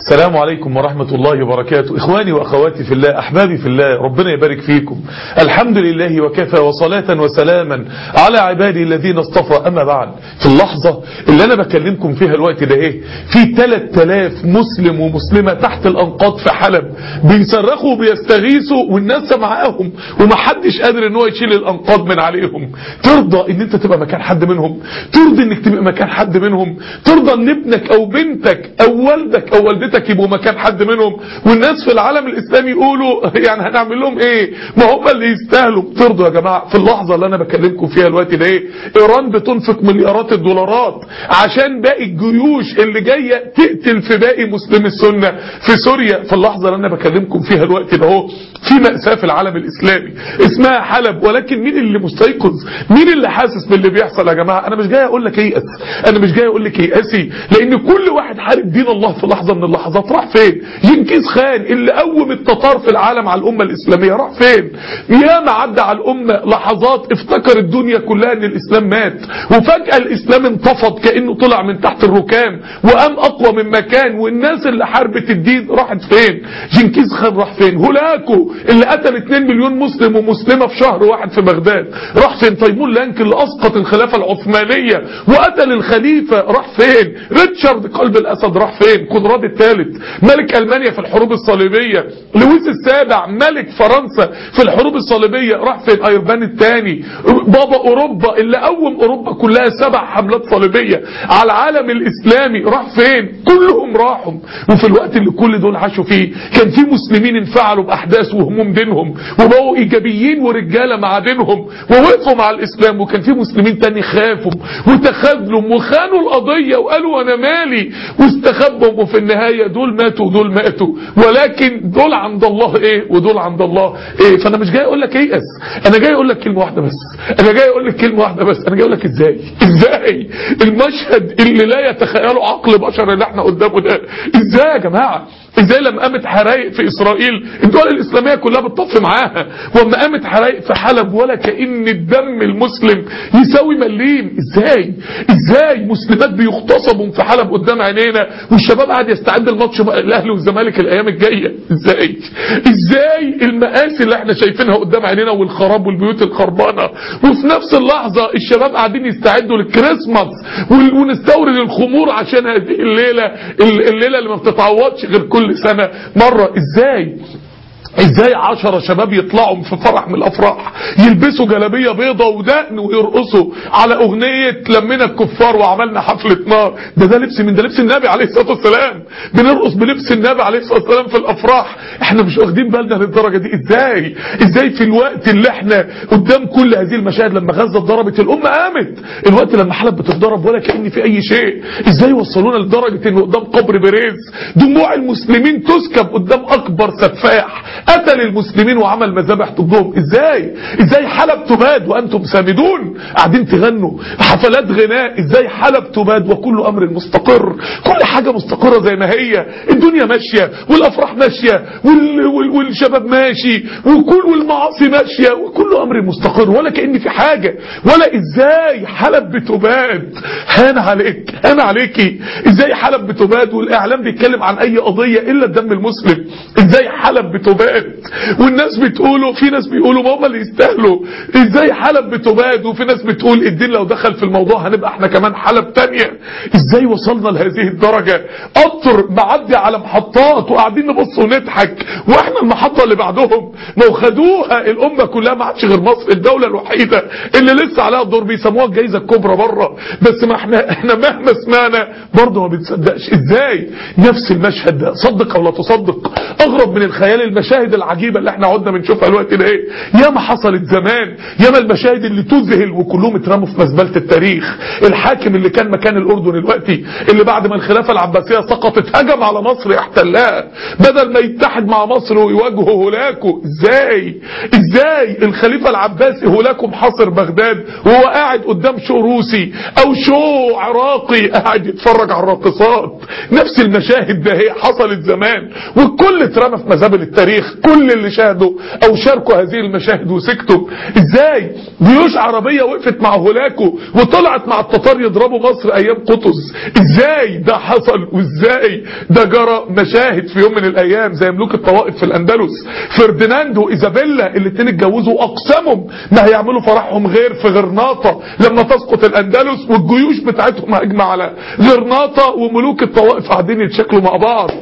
السلام عليكم ورحمة الله وبركاته إخواني وأخواتي في الله أحبابي في الله ربنا يبارك فيكم الحمد لله وكفى وصلاة وسلاما على عبادي الذين اصطفى أما بعد في اللحظة اللي أنا بكلمكم فيها الوقت ده إيه في 3000 مسلم ومسلمة تحت الأنقاض في حلب بيصرخوا وبيستغيثوا والناس معاهم ومحدش قادر ان هو يشيل الأنقاض من عليهم ترضى ان انت تبقى مكان حد منهم ترضى انك تبقى مكان حد منهم ترضى ان ابنك او بنتك او والدك او والدتك يبقوا مكان حد منهم والناس في العالم الاسلامي يقولوا يعني هنعمل لهم ايه ما هم اللي يستاهلوا ترضوا يا جماعه في اللحظه اللي انا بكلمكم فيها الوقت ده ايه ايران بتنفق مليارات الدولارات عشان باقي الجيوش اللي جايه تقتل في باقي مسلمي السنه في سوريا في اللحظه اللي انا بكلمكم فيها الوقت ده اهو في مأساة في العالم الإسلامي اسمها حلب ولكن مين اللي مستيقظ مين اللي حاسس باللي بيحصل يا جماعة أنا مش جاي أقول لك ييأس أنا مش جاي أقول لك ييأسي لأن كل واحد حارب دين الله في لحظة من اللحظات راح فين ينكيز خان اللي قوم التتار في العالم على الأمة الإسلامية راح فين ياما عدى على الأمة لحظات افتكر الدنيا كلها أن الإسلام مات وفجأة الإسلام انتفض كأنه طلع من تحت الركام وقام أقوى من مكان والناس اللي حاربت الدين راحت فين جنكيز خان راح فين هولاكو اللي قتل 2 مليون مسلم ومسلمة في شهر واحد في بغداد راح فين تيمون لانك اللي اسقط الخلافة العثمانية وقتل الخليفة راح فين ريتشارد قلب الاسد راح فين كونراد الثالث ملك المانيا في الحروب الصليبية لويس السابع ملك فرنسا في الحروب الصليبية راح فين ايربان الثاني بابا اوروبا اللي قوم اوروبا كلها سبع حملات صليبية على العالم الاسلامي راح فين كلهم راحوا وفي الوقت اللي كل دول عاشوا فيه كان في مسلمين انفعلوا باحداث وهموم دينهم وبقوا ايجابيين ورجاله مع دينهم ووقفوا مع الاسلام وكان في مسلمين تاني خافوا وتخاذلوا وخانوا القضيه وقالوا انا مالي واستخبوا وفي النهايه دول ماتوا ودول ماتوا ولكن دول عند الله ايه ودول عند الله ايه فانا مش جاي اقول لك ايأس انا جاي اقول لك كلمه واحده بس انا جاي اقول لك كلمه واحده بس انا جاي اقول لك ازاي ازاي المشهد اللي لا يتخيله عقل بشر اللي احنا قدامه ده ازاي يا جماعه ازاي لما قامت حرايق في اسرائيل الدول الاسلاميه كلها بتطفي معاها واما قامت حرايق في حلب ولا كان الدم المسلم يساوي مليم ازاي ازاي مسلمات بيغتصبوا في حلب قدام عينينا والشباب قاعد يستعد الماتش الاهلي والزمالك الايام الجايه ازاي ازاي المآسي اللي احنا شايفينها قدام عينينا والخراب والبيوت الخربانه وفي نفس اللحظه الشباب قاعدين يستعدوا للكريسماس ونستورد الخمور عشان هذه الليله الليله اللي ما بتتعوضش غير كل سنة مرة ازاي ازاي عشرة شباب يطلعوا في فرح من الافراح يلبسوا جلابية بيضة ودقن ويرقصوا على اغنية لمنا الكفار وعملنا حفلة نار ده ده لبس من ده لبس النبي عليه الصلاة والسلام بنرقص بلبس النبي عليه الصلاة والسلام في الافراح احنا مش واخدين بالنا للدرجة دي ازاي ازاي في الوقت اللي احنا قدام كل هذه المشاهد لما غزة اتضربت الامة قامت الوقت لما حلب بتتضرب ولا كأن في اي شيء ازاي وصلونا لدرجة ان قدام قبر بيريز دموع المسلمين تسكب قدام اكبر سفاح قتل المسلمين وعمل مذابح ضدهم ازاي ازاي حلب تباد وانتم سامدون قاعدين تغنوا حفلات غناء ازاي حلب تباد وكل امر مستقر كل حاجة مستقرة زي ما هي الدنيا ماشية والافراح ماشية وال... وال... والشباب ماشي وكل والمعاصي ماشية وكل امر مستقر ولا كأن في حاجة ولا ازاي حلب بتباد هان عليك هان عليكي ازاي حلب بتباد والاعلام بيتكلم عن اي قضية الا الدم المسلم ازاي حلب بتباد والناس بتقولوا في ناس بيقولوا ما هم اللي يستاهلوا ازاي حلب بتباد وفي ناس بتقول الدين لو دخل في الموضوع هنبقى احنا كمان حلب تانية ازاي وصلنا لهذه الدرجة قطر معدي على محطات وقاعدين نبص ونضحك واحنا المحطة اللي بعدهم لو خدوها الامة كلها ما عادش غير مصر الدولة الوحيدة اللي لسه عليها الدور بيسموها الجايزة الكبرى بره بس ما احنا احنا مهما سمعنا برضه ما بنصدقش ازاي نفس المشهد ده صدق او لا تصدق اغرب من الخيال المشاهد العجيبة اللي احنا عدنا بنشوفها الوقت ده ايه ياما حصلت زمان ياما المشاهد اللي تذهل وكلهم اترموا في مزبلة التاريخ الحاكم اللي كان مكان الاردن الوقتي اللي بعد ما الخلافة العباسية سقطت هجم على مصر احتلها بدل ما يتحد مع مصر ويواجهه هولاكو ازاي ازاي الخليفة العباسي هولاكو محاصر بغداد وهو قاعد قدام شو روسي او شو عراقي قاعد يتفرج على الراقصات نفس المشاهد ده هي حصلت زمان والكل اترمى في مزابل التاريخ التاريخ كل اللي شاهدوا او شاركوا هذه المشاهد وسكتوا ازاي جيوش عربية وقفت مع هولاكو وطلعت مع التتار يضربوا مصر ايام قطز ازاي ده حصل وازاي ده جرى مشاهد في يوم من الايام زي ملوك الطوائف في الاندلس فرديناند وايزابيلا الاتنين اتجوزوا اقسموا ما هيعملوا فرحهم غير في غرناطة لما تسقط الاندلس والجيوش بتاعتهم هجمة على غرناطة وملوك الطوائف قاعدين يتشكلوا مع بعض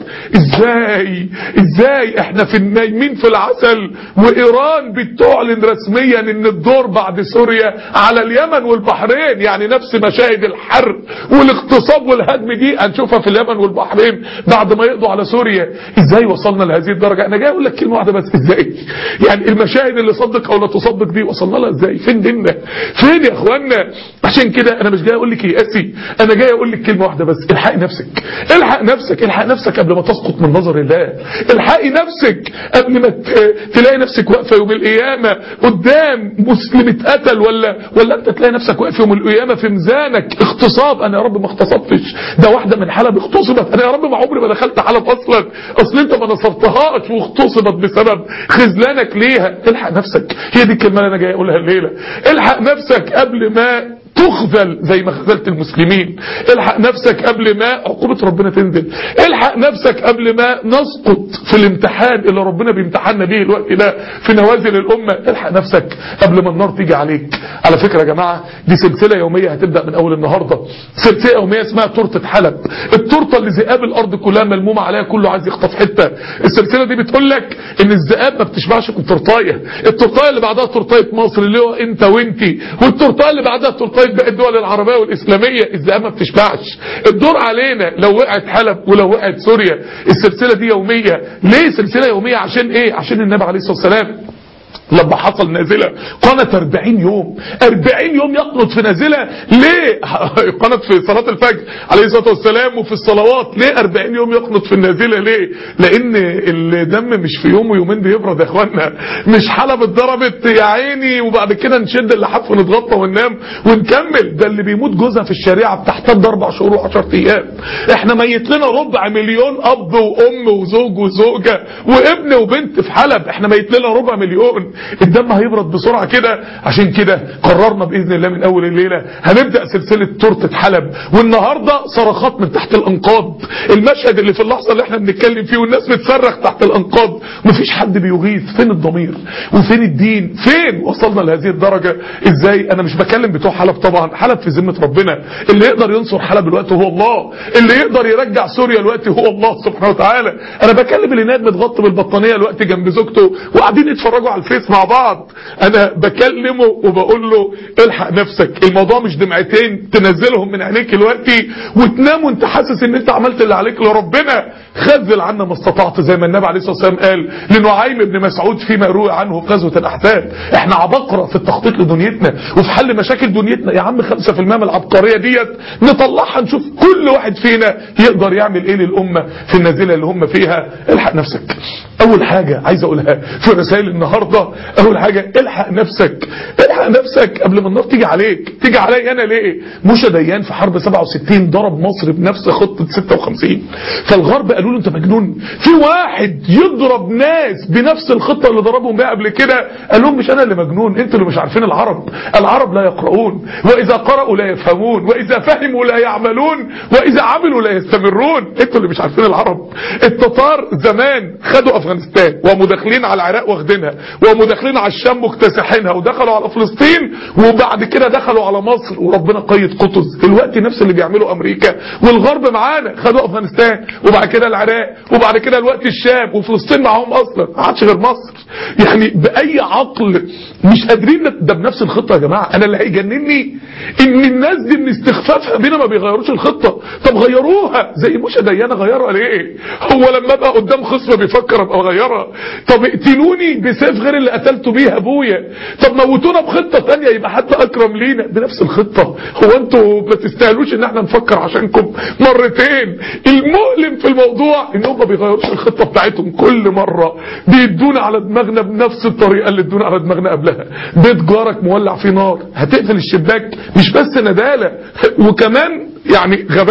ازاي ازاي احنا في النايمين في العسل وايران بتعلن رسميا ان الدور بعد سوريا على اليمن والبحرين يعني نفس مشاهد الحرب والاغتصاب والهدم دي هنشوفها في اليمن والبحرين بعد ما يقضوا على سوريا ازاي وصلنا لهذه الدرجة انا جاي اقول لك كلمة واحدة بس ازاي يعني المشاهد اللي صدق او لا تصدق دي وصلنا لها ازاي فين ديننا فين يا اخوانا عشان كده انا مش جاي اقول لك يأسي انا جاي اقول لك كلمة واحدة بس الحق نفسك الحق نفسك الحق نفسك قبل ما تسقط من نظر الله الحقي نفسك قبل ما تلاقي نفسك واقفة يوم القيامة قدام مسلم اتقتل ولا ولا انت تلاقي نفسك واقف يوم القيامة في ميزانك اغتصاب انا يا رب ما اغتصبتش ده واحدة من حلب اغتصبت انا يا رب ما عمري ما دخلت حلب اصلا اصل انت ما نصرتهاش واغتصبت بسبب خذلانك ليها الحق نفسك هي دي الكلمة اللي انا جاي اقولها الليلة الحق نفسك قبل ما تخذل زي ما خذلت المسلمين الحق نفسك قبل ما عقوبة ربنا تنزل الحق نفسك قبل ما نسقط في الامتحان اللي ربنا بيمتحنا به الوقت ده في نوازل الأمة الحق نفسك قبل ما النار تيجي عليك على فكرة يا جماعة دي سلسلة يومية هتبدأ من أول النهاردة سلسلة يومية اسمها تورتة حلب التورتة اللي ذئاب الأرض كلها ملمومة عليها كله عايز يخطف حتة السلسلة دي بتقول لك ان الذئاب ما بتشبعش من تورتاية التورتاية اللي بعدها تورتاية مصر اللي هو انت وانتي والتورتاية اللي بعدها تورتاية باقي الدول العربية والإسلامية الذئاب ما بتشبعش الدور علينا لو وقعت حلب ولو وقعت سوريا السلسلة دي يومية ليه سلسلة يومية عشان ايه عشان النبي عليه الصلاة والسلام لما حصل نازلة قنت 40 يوم 40 يوم يقنط في نازلة ليه قنت في صلاة الفجر عليه الصلاة والسلام وفي الصلوات ليه 40 يوم يقنط في النازلة ليه لان الدم مش في يوم ويومين بيبرد يا اخوانا مش حلب اتضربت يا عيني وبعد كده نشد اللحاف ونتغطى وننام ونكمل ده اللي بيموت جوزها في الشريعة بتحتاج اربع شهور و10 ايام احنا ميت لنا ربع مليون اب وام وزوج وزوجة وابن وبنت في حلب احنا ميت لنا ربع مليون الدم هيبرد بسرعة كده عشان كده قررنا بإذن الله من أول الليلة هنبدأ سلسلة تورتة حلب والنهاردة صرخات من تحت الأنقاض المشهد اللي في اللحظة اللي احنا بنتكلم فيه والناس بتصرخ تحت الأنقاض مفيش حد بيغيث فين الضمير وفين الدين فين وصلنا لهذه الدرجة ازاي انا مش بكلم بتوع حلب طبعا حلب في ذمة ربنا اللي يقدر ينصر حلب الوقت هو الله اللي يقدر يرجع سوريا الوقت هو الله سبحانه وتعالى انا بكلم اللي ناد متغطى بالبطانية الوقت جنب زوجته وقاعدين يتفرجوا على الفيس مع بعض انا بكلمه وبقول له الحق نفسك الموضوع مش دمعتين تنزلهم من عينيك دلوقتي وتنام وانت حاسس ان انت عملت اللي عليك لربنا خذل عنا ما استطعت زي ما النبي عليه الصلاه والسلام قال لنعيم بن مسعود فيما روى عنه في غزوه الاحزاب احنا عبقره في التخطيط لدنيتنا وفي حل مشاكل دنيتنا يا عم 5% من العبقريه ديت نطلعها نشوف كل واحد فينا يقدر يعمل ايه للامه في النازله اللي هم فيها الحق نفسك اول حاجه عايز اقولها في رسائل النهارده اول حاجه الحق نفسك الحق نفسك قبل ما النار تيجي عليك تيجي عليا انا ليه موشى ديان في حرب 67 ضرب مصر بنفس خطه 56 فالغرب قالوا له انت مجنون في واحد يضرب ناس بنفس الخطه اللي ضربهم بيها قبل كده قال لهم مش انا اللي مجنون انتوا اللي مش عارفين العرب العرب لا يقرؤون واذا قرأوا لا يفهمون واذا فهموا لا يعملون واذا عملوا لا يستمرون انتوا اللي مش عارفين العرب التتار زمان خدوا افغانستان ومداخلين على العراق واخدينها ومداخلين على الشام مكتسحينها ودخلوا على فلسطين وبعد كده دخلوا على مصر وربنا قيد قطز الوقت نفس اللي بيعمله امريكا والغرب معانا خدوا افغانستان وبعد كده العراق وبعد كده الوقت الشام وفلسطين معاهم اصلا ما عادش غير مصر يعني باي عقل مش قادرين ده بنفس الخطه يا جماعه انا اللي هيجنني ان الناس دي من استخفافها بينا ما بيغيروش الخطه طب غيروها زي موشى ديانه غيرها ليه هو لما ابقى قدام خصم بيفكر ابقى اغيرها طب اقتلوني بسيف غير اللي قتلته بيه ابويا طب موتونا بخطه ثانيه يبقى حتى اكرم لينا بنفس الخطه هو انتوا ما تستاهلوش ان احنا نفكر عشانكم مرتين المؤلم في الموضوع ان هم ما بيغيروش الخطه بتاعتهم كل مره بيدونا على دماغنا بنفس الطريقه اللي ادونا على دماغنا قبلها بيت جارك مولع فيه نار هتقفل الشباك مش بس ندالة وكمان يعني غباء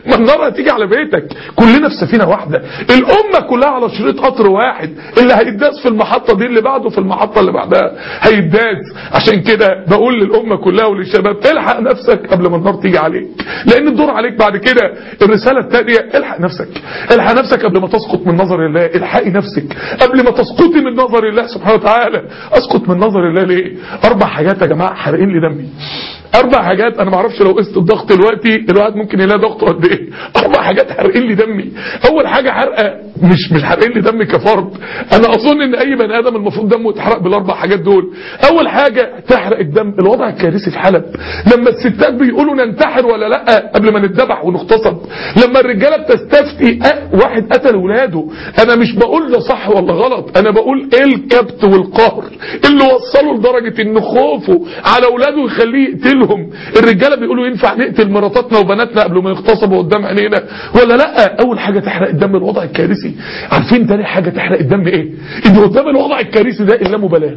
ما النار هتيجي على بيتك كلنا في سفينه واحده الامه كلها على شريط قطر واحد اللي هيداس في المحطه دي اللي بعده في المحطه اللي بعدها هيداس عشان كده بقول للامه كلها وللشباب الحق نفسك قبل ما النار تيجي عليك لان الدور عليك بعد كده الرساله الثانيه الحق نفسك الحق نفسك قبل ما تسقط من نظر الله الحقي نفسك قبل ما تسقطي من نظر الله سبحانه وتعالى اسقط من نظر الله ليه اربع حاجات يا جماعه حارقين لي دمي اربع حاجات انا ما اعرفش لو قست الضغط دلوقتي الواحد ممكن يلاقي ضغطه قد ايه اربع حاجات حارقين لي دمي اول حاجه حرقه مش مش حارقين لي دمي كفرد انا اظن ان اي بني ادم المفروض دمه يتحرق بالاربع حاجات دول اول حاجه تحرق الدم الوضع الكارثي في حلب لما الستات بيقولوا ننتحر ولا لا قبل ما نتذبح ونغتصب لما الرجاله بتستفتي أه واحد قتل ولاده انا مش بقول ده صح ولا غلط انا بقول ايه الكبت والقهر اللي وصله لدرجه ان خوفه على اولاده يخليه يقتلهم الرجاله بيقولوا ينفع نقتل مراتاتنا وبناتنا قبل ما يغتصبوا قدام عينينا ولا لا اول حاجه تحرق الدم الوضع الكارثي عارفين تاني حاجه تحرق الدم ايه ان قدام الوضع الكارثي ده اللامبالاه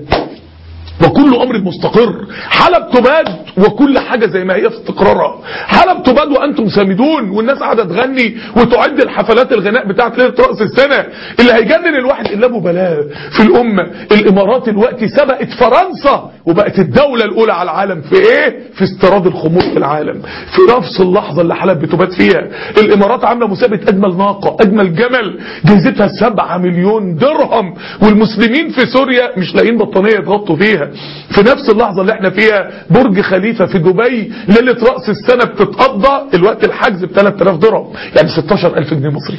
وكل امر مستقر حلب تباد وكل حاجة زي ما هي في استقرارها حلب تباد وانتم سامدون والناس قاعدة تغني وتعد الحفلات الغناء بتاعت ليلة رأس السنة اللي هيجنن الواحد الا مبالاة في الامة الامارات الوقت سبقت فرنسا وبقت الدولة الاولى على العالم في ايه في استيراد الخمور في العالم في نفس اللحظة اللي حلب بتبات فيها الامارات عاملة مسابقة اجمل ناقة اجمل جمل جايزتها 7 مليون درهم والمسلمين في سوريا مش لاقيين بطانية يتغطوا فيها في نفس اللحظة اللي احنا فيها برج خليفة في دبي ليلة رأس السنة بتتقضى الوقت الحجز ب 3000 درهم يعني 16000 جنيه مصري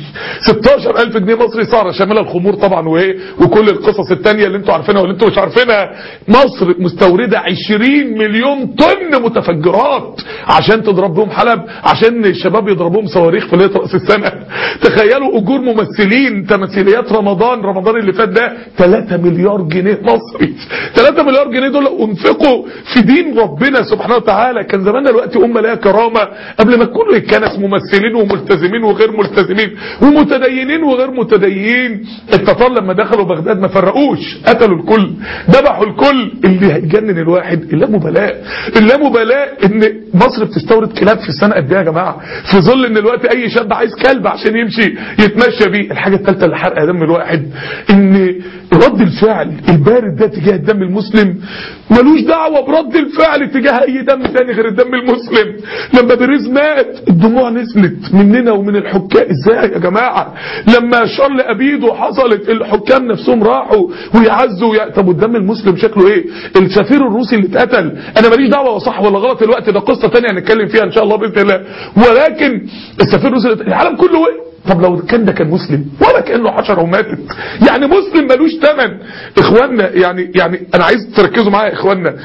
16000 جنيه مصري صار شاملة الخمور طبعا وايه وكل القصص التانية اللي انتوا عارفينها واللي انتوا مش عارفينها مصر مستوردة 20 مليون طن متفجرات عشان تضرب بهم حلب عشان الشباب يضربوهم صواريخ في ليلة رأس السنة تخيلوا اجور ممثلين تمثيليات رمضان رمضان اللي فات ده 3 مليار جنيه مصري 3 مليار جنيه دول انفقوا في دين ربنا سبحانه وتعالى كان زماننا دلوقتي امه لها كرامه قبل ما تكونوا كنس ممثلين وملتزمين وغير ملتزمين ومتدينين وغير متدينين التتار لما دخلوا بغداد ما فرقوش قتلوا الكل ذبحوا الكل اللي هيجنن الواحد اللامبالاه اللامبالاه ان مصر بتستورد كلاب في السنه قد ايه يا جماعه في ظل ان دلوقتي اي شاب عايز كلب عشان يمشي يتمشى بيه الحاجه الثالثه اللي حرقه دم الواحد ان رد الفعل البارد ده تجاه الدم المسلم ملوش دعوة برد الفعل تجاه اي دم تاني غير الدم المسلم لما بريز مات الدموع نزلت مننا ومن الحكام ازاي يا جماعة لما شارل ابيدو حصلت الحكام نفسهم راحوا ويعزوا ويا... طب والدم المسلم شكله ايه السفير الروسي اللي اتقتل انا ماليش دعوة هو صح ولا غلط الوقت ده قصة تانية هنتكلم فيها ان شاء الله باذن الله ولكن السفير الروسي اللي العالم كله ايه طب لو كان ده كان مسلم ولا كانه حشره وماتت يعني مسلم ملوش ثمن اخواننا يعني يعني انا عايز تركزوا معايا يا اخواننا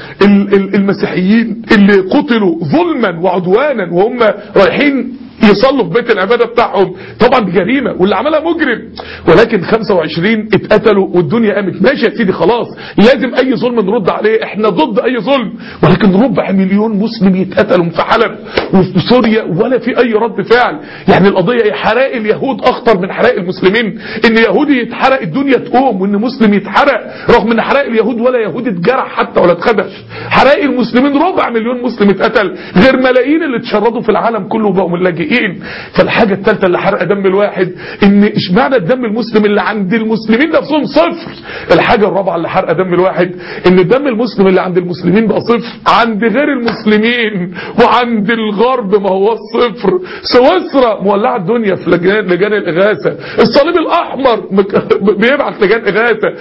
المسيحيين اللي قتلوا ظلما وعدوانا وهم رايحين يصلوا في بيت العبادة بتاعهم طبعا دي جريمة واللي عملها مجرم ولكن 25 اتقتلوا والدنيا قامت ماشي يا سيدي خلاص لازم اي ظلم نرد عليه احنا ضد اي ظلم ولكن ربع مليون مسلم يتقتلوا في حلب وفي سوريا ولا في اي رد فعل يعني القضية حرائق اليهود اخطر من حرائق المسلمين ان يهودي يتحرق الدنيا تقوم وان مسلم يتحرق رغم ان حرائق اليهود ولا يهودي اتجرح حتى ولا اتخدش حرائق المسلمين ربع مليون مسلم اتقتل غير ملايين اللي اتشردوا في العالم كله وبقوا من لاجئين اللاجئين فالحاجة الثالثة اللي حرق دم الواحد ان اشمعنى الدم المسلم اللي عند المسلمين نفسهم صفر الحاجة الرابعة اللي حرق دم الواحد ان الدم المسلم اللي عند المسلمين بقى صفر عند غير المسلمين وعند الغرب ما هو الصفر سويسرا مولعة الدنيا في لجان, لجان الاغاثة الصليب الاحمر بيبعت لجان اغاثة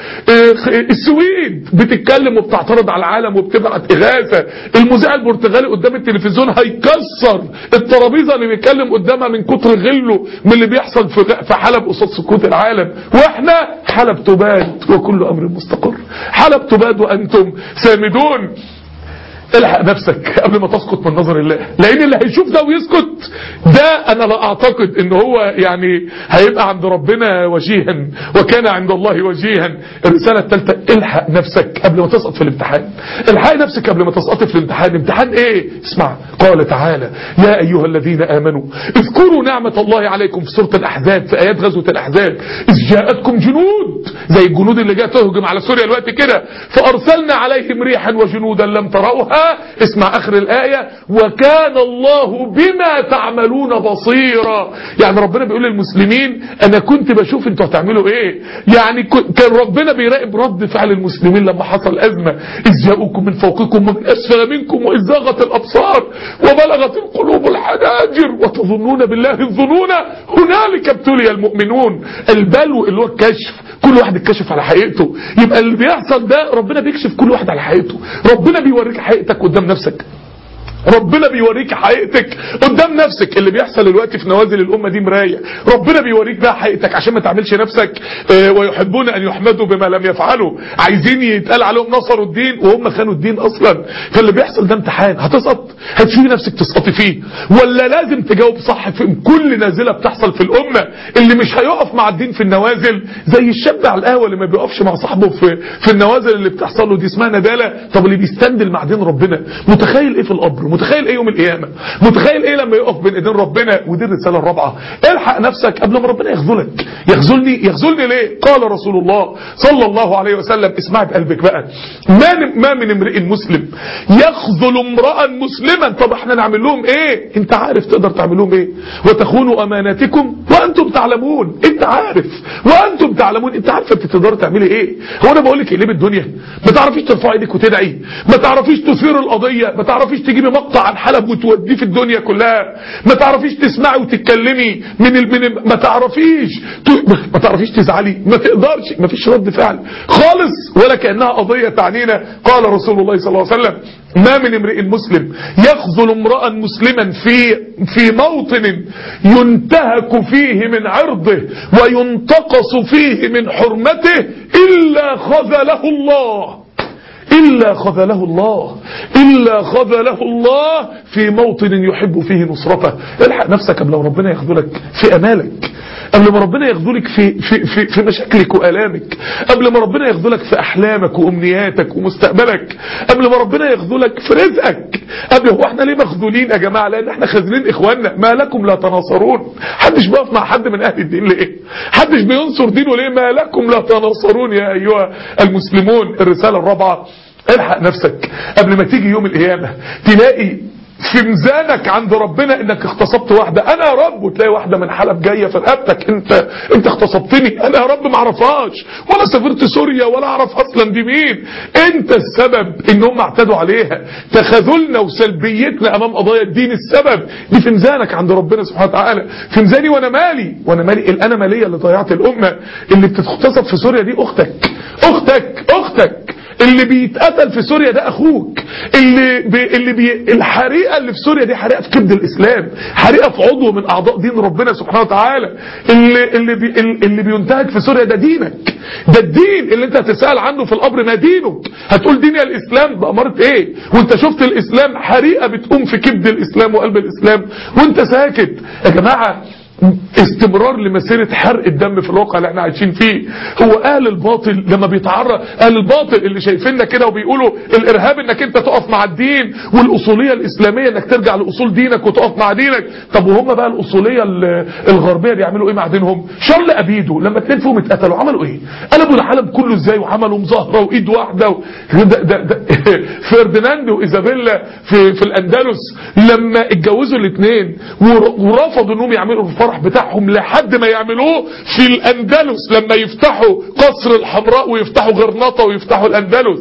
السويد بتتكلم وبتعترض على العالم وبتبعت اغاثة المذيع البرتغالي قدام التلفزيون هيكسر الترابيزه اللي بيتكلم قدامها من كتر غله من اللي بيحصل في حلب قصاد سكوت العالم واحنا حلب تباد وكل امر مستقر حلب تباد وانتم سامدون الحق نفسك قبل ما تسقط من نظر الله لان اللي هيشوف ده ويسكت ده انا لا اعتقد ان هو يعني هيبقى عند ربنا وجيها وكان عند الله وجيها الرسالة الثالثة الحق نفسك قبل ما تسقط في الامتحان الحق نفسك قبل ما تسقط في الامتحان امتحان ايه اسمع قال تعالى يا ايها الذين امنوا اذكروا نعمة الله عليكم في سورة الاحزاب في ايات غزوة الاحزاب اذ جاءتكم جنود زي الجنود اللي جاءت تهجم على سوريا الوقت كده فارسلنا عليهم ريحا وجنودا لم تروها فيها اسمع اخر الايه وكان الله بما تعملون بصيرا يعني ربنا بيقول للمسلمين انا كنت بشوف انتوا هتعملوا ايه يعني كان ربنا بيراقب رد فعل المسلمين لما حصل ازمه اذ جاءوكم من فوقكم ومن اسفل منكم واذ زاغت الابصار وبلغت القلوب الحناجر وتظنون بالله الظنون هنالك ابتلي المؤمنون البلو اللي هو الكشف كل واحد اتكشف على حقيقته يبقى اللي بيحصل ده ربنا بيكشف كل واحد على حقيقته ربنا بيوريك حقيقتك قدام نفسك ربنا بيوريك حقيقتك قدام نفسك اللي بيحصل دلوقتي في نوازل الامه دي مرايه ربنا بيوريك بقى حقيقتك عشان ما تعملش نفسك آه ويحبون ان يحمدوا بما لم يفعلوا عايزين يتقال عليهم نصروا الدين وهم خانوا الدين اصلا فاللي بيحصل ده امتحان هتسقط هتشوفي نفسك تسقطي فيه ولا لازم تجاوب صح في كل نازله بتحصل في الامه اللي مش هيقف مع الدين في النوازل زي الشاب على القهوه اللي ما بيقفش مع صاحبه في في النوازل اللي بتحصل له دي اسمها نداله طب اللي بيستندل مع دين ربنا متخيل ايه في القبر متخيل ايه يوم القيامة متخيل ايه لما يقف بين ايدين ربنا ودي الرسالة الرابعة الحق نفسك قبل ما ربنا يخذلك يخذلني يخذلني ليه قال رسول الله صلى الله عليه وسلم اسمع بقلبك بقى ما ما من امرئ مسلم يخذل امرأ مسلما طب احنا نعمل لهم ايه انت عارف تقدر تعمل لهم ايه وتخونوا اماناتكم وانتم تعلمون انت عارف وانتم تعلمون انت عارفه انت تقدر تعملي ايه هو انا بقول لك اقلبي الدنيا ما تعرفيش ترفعي ايدك وتدعي ما تعرفيش تثير القضيه ما تعرفيش تجيبي مقطع عن حلب وتوديه في الدنيا كلها ما تعرفيش تسمعي وتتكلمي من ال... من ال... ما تعرفيش ت... ما تعرفيش تزعلي ما تقدرش ما فيش رد فعل خالص ولا كانها قضيه تعنينا قال رسول الله صلى الله عليه وسلم ما من امرئ مسلم يخذل امرأ مسلما في في موطن ينتهك فيه من عرضه وينتقص فيه من حرمته إلا خذله الله إلا خذله الله إلا خذله الله في موطن يحب فيه نصرته الحق نفسك قبل ما ربنا يخذلك في أمالك قبل ما ربنا يخذلك في, في, في, في مشاكلك وآلامك قبل ما ربنا يخذلك في أحلامك وأمنياتك ومستقبلك قبل ما ربنا يخذلك في رزقك قبل هو احنا ليه مخذولين يا جماعة لأن احنا خاذلين إخواننا ما لكم لا تناصرون حدش بيقف مع حد من أهل الدين ليه حدش بينصر دينه ليه ما لكم لا تناصرون يا أيها المسلمون الرسالة الرابعة الحق نفسك قبل ما تيجي يوم القيامة تلاقي في ميزانك عند ربنا انك اغتصبت واحدة انا يا رب وتلاقي واحدة من حلب جاية في رقبتك انت انت اغتصبتني انا يا رب ما اعرفهاش ولا سافرت سوريا ولا اعرف اصلا دي مين انت السبب ان هم اعتدوا عليها تخاذلنا وسلبيتنا امام قضايا الدين السبب دي في ميزانك عند ربنا سبحانه وتعالى في ميزاني وانا مالي وانا مالي الانا مالية اللي ضيعت الامة اللي بتتغتصب في سوريا دي اختك اختك اختك اللي بيتقتل في سوريا ده اخوك اللي بي اللي بي الحريقه اللي في سوريا دي حريقه في كبد الاسلام حريقه في عضو من اعضاء دين ربنا سبحانه وتعالى اللي اللي بي اللي بينتهك في سوريا ده دينك ده الدين اللي انت هتسال عنه في القبر ما دينك هتقول ديني الاسلام باماره ايه وانت شفت الاسلام حريقه بتقوم في كبد الاسلام وقلب الاسلام وانت ساكت يا جماعه استمرار لمسيرة حرق الدم في الواقع اللي احنا عايشين فيه هو اهل الباطل لما بيتعرض اهل الباطل اللي شايفيننا كده وبيقولوا الارهاب انك انت تقف مع الدين والاصولية الاسلامية انك ترجع لاصول دينك وتقف مع دينك طب وهم بقى الاصولية الغربية بيعملوا ايه مع دينهم شارل ابيدو لما اتنين فيهم اتقتلوا عملوا ايه قلبوا العالم كله ازاي وعملوا مظاهرة وايد واحدة و... ده ده ده فرديناند وايزابيلا في في الاندلس لما اتجوزوا الاثنين ورفضوا انهم يعملوا الفرح بتاعهم لحد ما يعملوه في الاندلس لما يفتحوا قصر الحمراء ويفتحوا غرناطة ويفتحوا الاندلس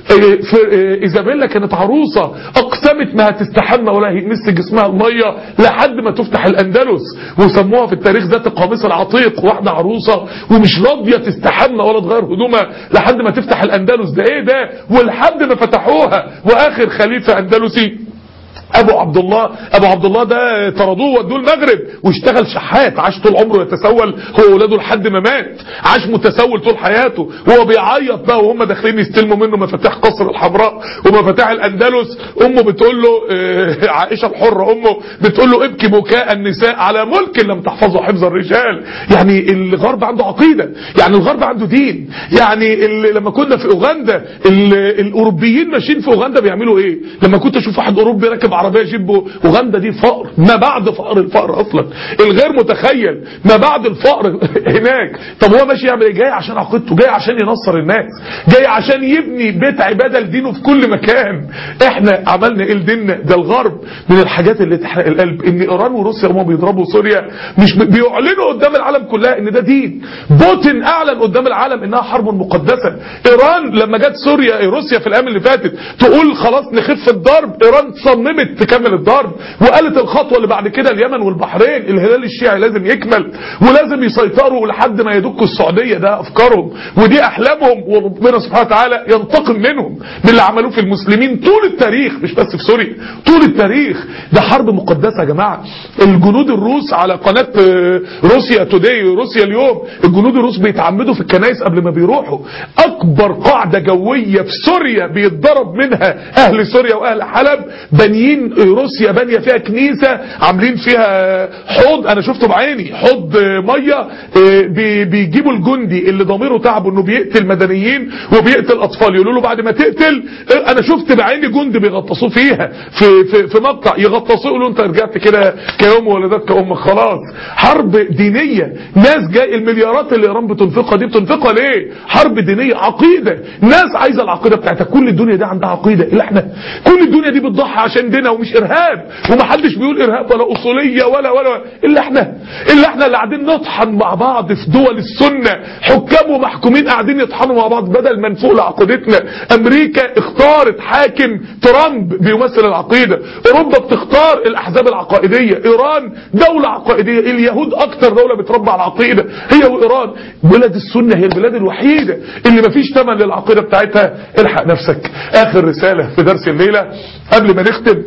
ايزابيلا كانت عروسة اقسمت ما هتستحمى ولا هيمس جسمها المية لحد ما تفتح الاندلس وسموها في التاريخ ذات القاموس العتيق واحدة عروسة ومش راضية تستحمى ولا تغير هدومها لحد ما تفتح الاندلس ده ايه ده ولحد ما فتحوها واخر خليفة اندلسي ابو عبد الله ابو عبد الله ده طردوه ودوه المغرب واشتغل شحات عاش طول عمره يتسول هو واولاده لحد ما مات عاش متسول طول حياته وهو بيعيط بقى وهم داخلين يستلموا منه مفاتيح قصر الحمراء ومفاتيح الاندلس امه بتقول له اه عائشه الحره امه بتقول له ابكي بكاء النساء على ملك لم تحفظه حفظ الرجال يعني الغرب عنده عقيده يعني الغرب عنده دين يعني لما كنا في اوغندا الاوروبيين ماشيين في اوغندا بيعملوا ايه لما كنت اشوف واحد اوروبي راكب عربيه جيب اوغندا دي فقر ما بعد فقر الفقر اصلا الغير متخيل ما بعد الفقر هناك طب هو ماشي يعمل ايه جاي عشان عقيدته جاي عشان ينصر الناس جاي عشان يبني بيت عباده لدينه في كل مكان احنا عملنا ايه لديننا ده الغرب من الحاجات اللي تحرق القلب ان ايران وروسيا هما بيضربوا سوريا مش بيعلنوا قدام العالم كلها ان ده دين بوتين اعلن قدام العالم انها حرب مقدسه ايران لما جت سوريا روسيا في الايام اللي فاتت تقول خلاص نخف الضرب ايران صممت تكمل الضرب وقالت الخطوه اللي بعد كده اليمن والبحرين الهلال الشيعي لازم يكمل ولازم يسيطروا لحد ما يدكوا السعوديه ده افكارهم ودي احلامهم وربنا سبحانه وتعالى ينتقم منهم باللي عملوه في المسلمين طول التاريخ مش بس في سوريا طول التاريخ ده حرب مقدسه يا جماعه الجنود الروس على قناه روسيا توداي روسيا اليوم الجنود الروس بيتعمدوا في الكنائس قبل ما بيروحوا اكبر قاعده جويه في سوريا بيتضرب منها اهل سوريا واهل حلب بانيين روسيا بانيه فيها كنيسه عاملين فيها حوض انا شفته بعيني حوض ميه بيجيبوا الجندي اللي ضميره تعبه انه بيقتل مدنيين وبيقتل اطفال يقولوا له بعد ما تقتل انا شفت بعيني جندي بيغطسوه فيها في في في مقطع يغطسوه يقولوا انت رجعت كده كيوم ولدتك امك خلاص حرب دينيه ناس جاي المليارات اللي ايران بتنفقها دي بتنفقها ليه حرب دينيه عقيده ناس عايزه العقيده بتاعتها كل الدنيا دي عندها عقيده الا احنا كل الدنيا دي بتضحي عشان دينها ومش ارهاب ومحدش بيقول ارهاب ولا اصوليه ولا ولا الا احنا الا احنا اللي قاعدين نطحن مع بعض في دول السنه حكام ومحكومين قاعدين يطحنوا مع بعض بدل ما نفوق لعقيدتنا امريكا اختارت حاكم ترامب بيمثل العقيده اوروبا بتختار الاحزاب العقائديه ايران دوله عقائديه اليهود اكتر دوله بتربى على العقيده هي وايران بلاد السنه هي البلاد الوحيده اللي مفيش ثمن للعقيده بتاعتها الحق نفسك اخر رساله في درس الليله قبل ما نختم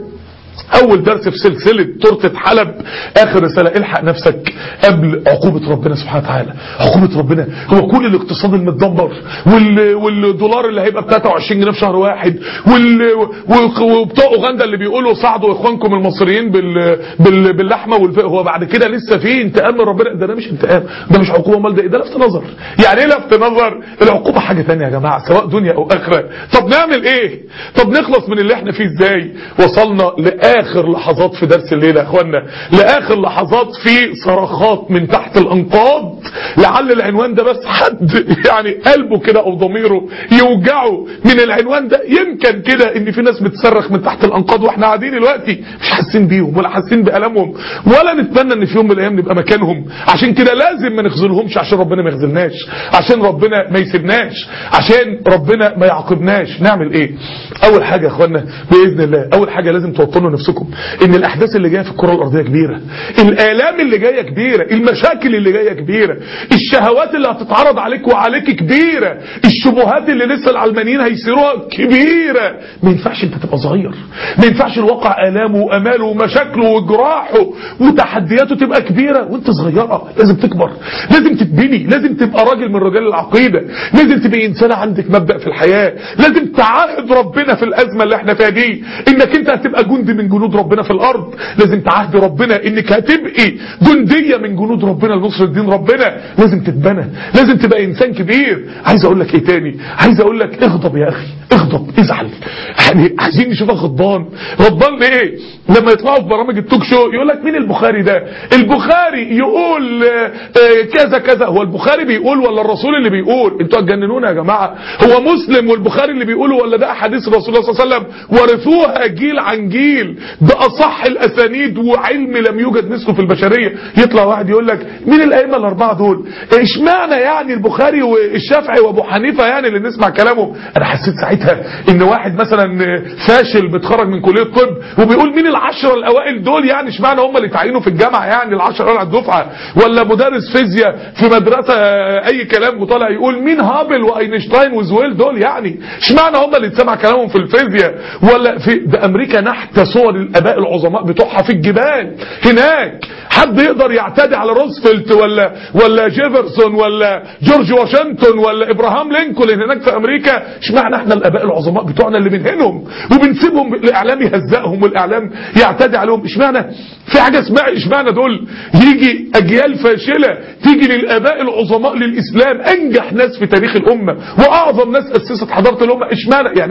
اول درس في سلسلة تورتة حلب اخر رسالة الحق نفسك قبل عقوبة ربنا سبحانه وتعالى عقوبة ربنا هو كل الاقتصاد المتدمر وال... والدولار اللي هيبقى ب 23 جنيه في شهر واحد وال... وبتوع اوغندا اللي بيقولوا ساعدوا اخوانكم المصريين بال... بال... باللحمة والف... هو بعد كده لسه في انتقام من ربنا ده, ده مش انتقام ده مش عقوبة امال ده ده لفت نظر يعني ايه لفت نظر العقوبة حاجة تانية يا جماعة سواء دنيا او اخرة طب نعمل ايه طب نخلص من اللي احنا فيه ازاي وصلنا لآخر اخر لحظات في درس الليلة يا اخوانا لاخر لحظات في صرخات من تحت الانقاض لعل العنوان ده بس حد يعني قلبه كده او ضميره يوجعه من العنوان ده يمكن كده ان في ناس بتصرخ من تحت الانقاض واحنا قاعدين دلوقتي مش حاسين بيهم ولا حاسين بالامهم ولا نتمنى ان في يوم من الايام نبقى مكانهم عشان كده لازم ما نخذلهمش عشان ربنا ما يخذلناش عشان ربنا ما يسيبناش عشان ربنا ما يعاقبناش نعمل ايه اول حاجه يا اخوانا باذن الله اول حاجه لازم توطنوا نفسكم ان الاحداث اللي جايه في الكره الارضيه كبيره الالام اللي جايه كبيره المشاكل اللي جايه كبيره الشهوات اللي هتتعرض عليك وعليك كبيره الشبهات اللي لسه العلمانيين هيسيروها كبيره ما ينفعش انت تبقى صغير ما ينفعش الواقع الامه واماله ومشاكله وجراحه وتحدياته تبقى كبيره وانت صغيره لازم تكبر لازم تتبني لازم تبقى راجل من رجال العقيده لازم تبقى انسان عندك مبدا في الحياه لازم تعاهد ربنا في الازمه اللي احنا فيها دي انك انت هتبقى جندي من جنود ربنا في الارض لازم تعهد ربنا انك هتبقي جندية من جنود ربنا لنصر الدين ربنا لازم تتبنى لازم تبقى انسان كبير عايز اقول لك ايه تاني عايز اقول لك اغضب يا اخي اغضب ازعل يعني عايزين نشوفك غضبان غضبان ليه لما يطلعوا في برامج التوك شو يقول لك مين البخاري ده البخاري يقول آه، آه، كذا كذا هو البخاري بيقول ولا الرسول اللي بيقول انتوا هتجننونا يا جماعه هو مسلم والبخاري اللي بيقوله ولا ده احاديث الرسول صلى الله عليه وسلم ورثوها جيل عن جيل باصح الاسانيد وعلم لم يوجد مثله في البشريه يطلع واحد يقول لك مين الائمه الاربعه دول اشمعنى يعني البخاري والشافعي وابو حنيفه يعني اللي نسمع كلامهم انا حسيت ساعتها ان واحد مثلا فاشل بتخرج من كليه الطب وبيقول مين العشره الاوائل دول يعني اشمعنى هم اللي تعينوا في الجامعه يعني العشره الاوائل على الدفعه ولا مدرس فيزياء في مدرسه اي كلام وطالع يقول مين هابل واينشتاين وزويل دول يعني اشمعنى هم اللي اتسمع كلامهم في الفيزياء ولا في ده امريكا نحت صور الاباء العظماء بتوعها في الجبال هناك حد يقدر يعتدي على روزفلت ولا ولا جيفرسون ولا جورج واشنطن ولا ابراهام لينكولن هناك في امريكا اشمعنى احنا الاباء العظماء بتوعنا اللي بنهنهم وبنسيبهم الاعلام يهزقهم والاعلام يعتدي عليهم اشمعنى في حاجه اسمها اشمعنى دول يجي اجيال فاشله تيجي للاباء العظماء للاسلام انجح ناس في تاريخ الامه واعظم ناس اسست حضاره الامه اشمعنى يعني اشمعنى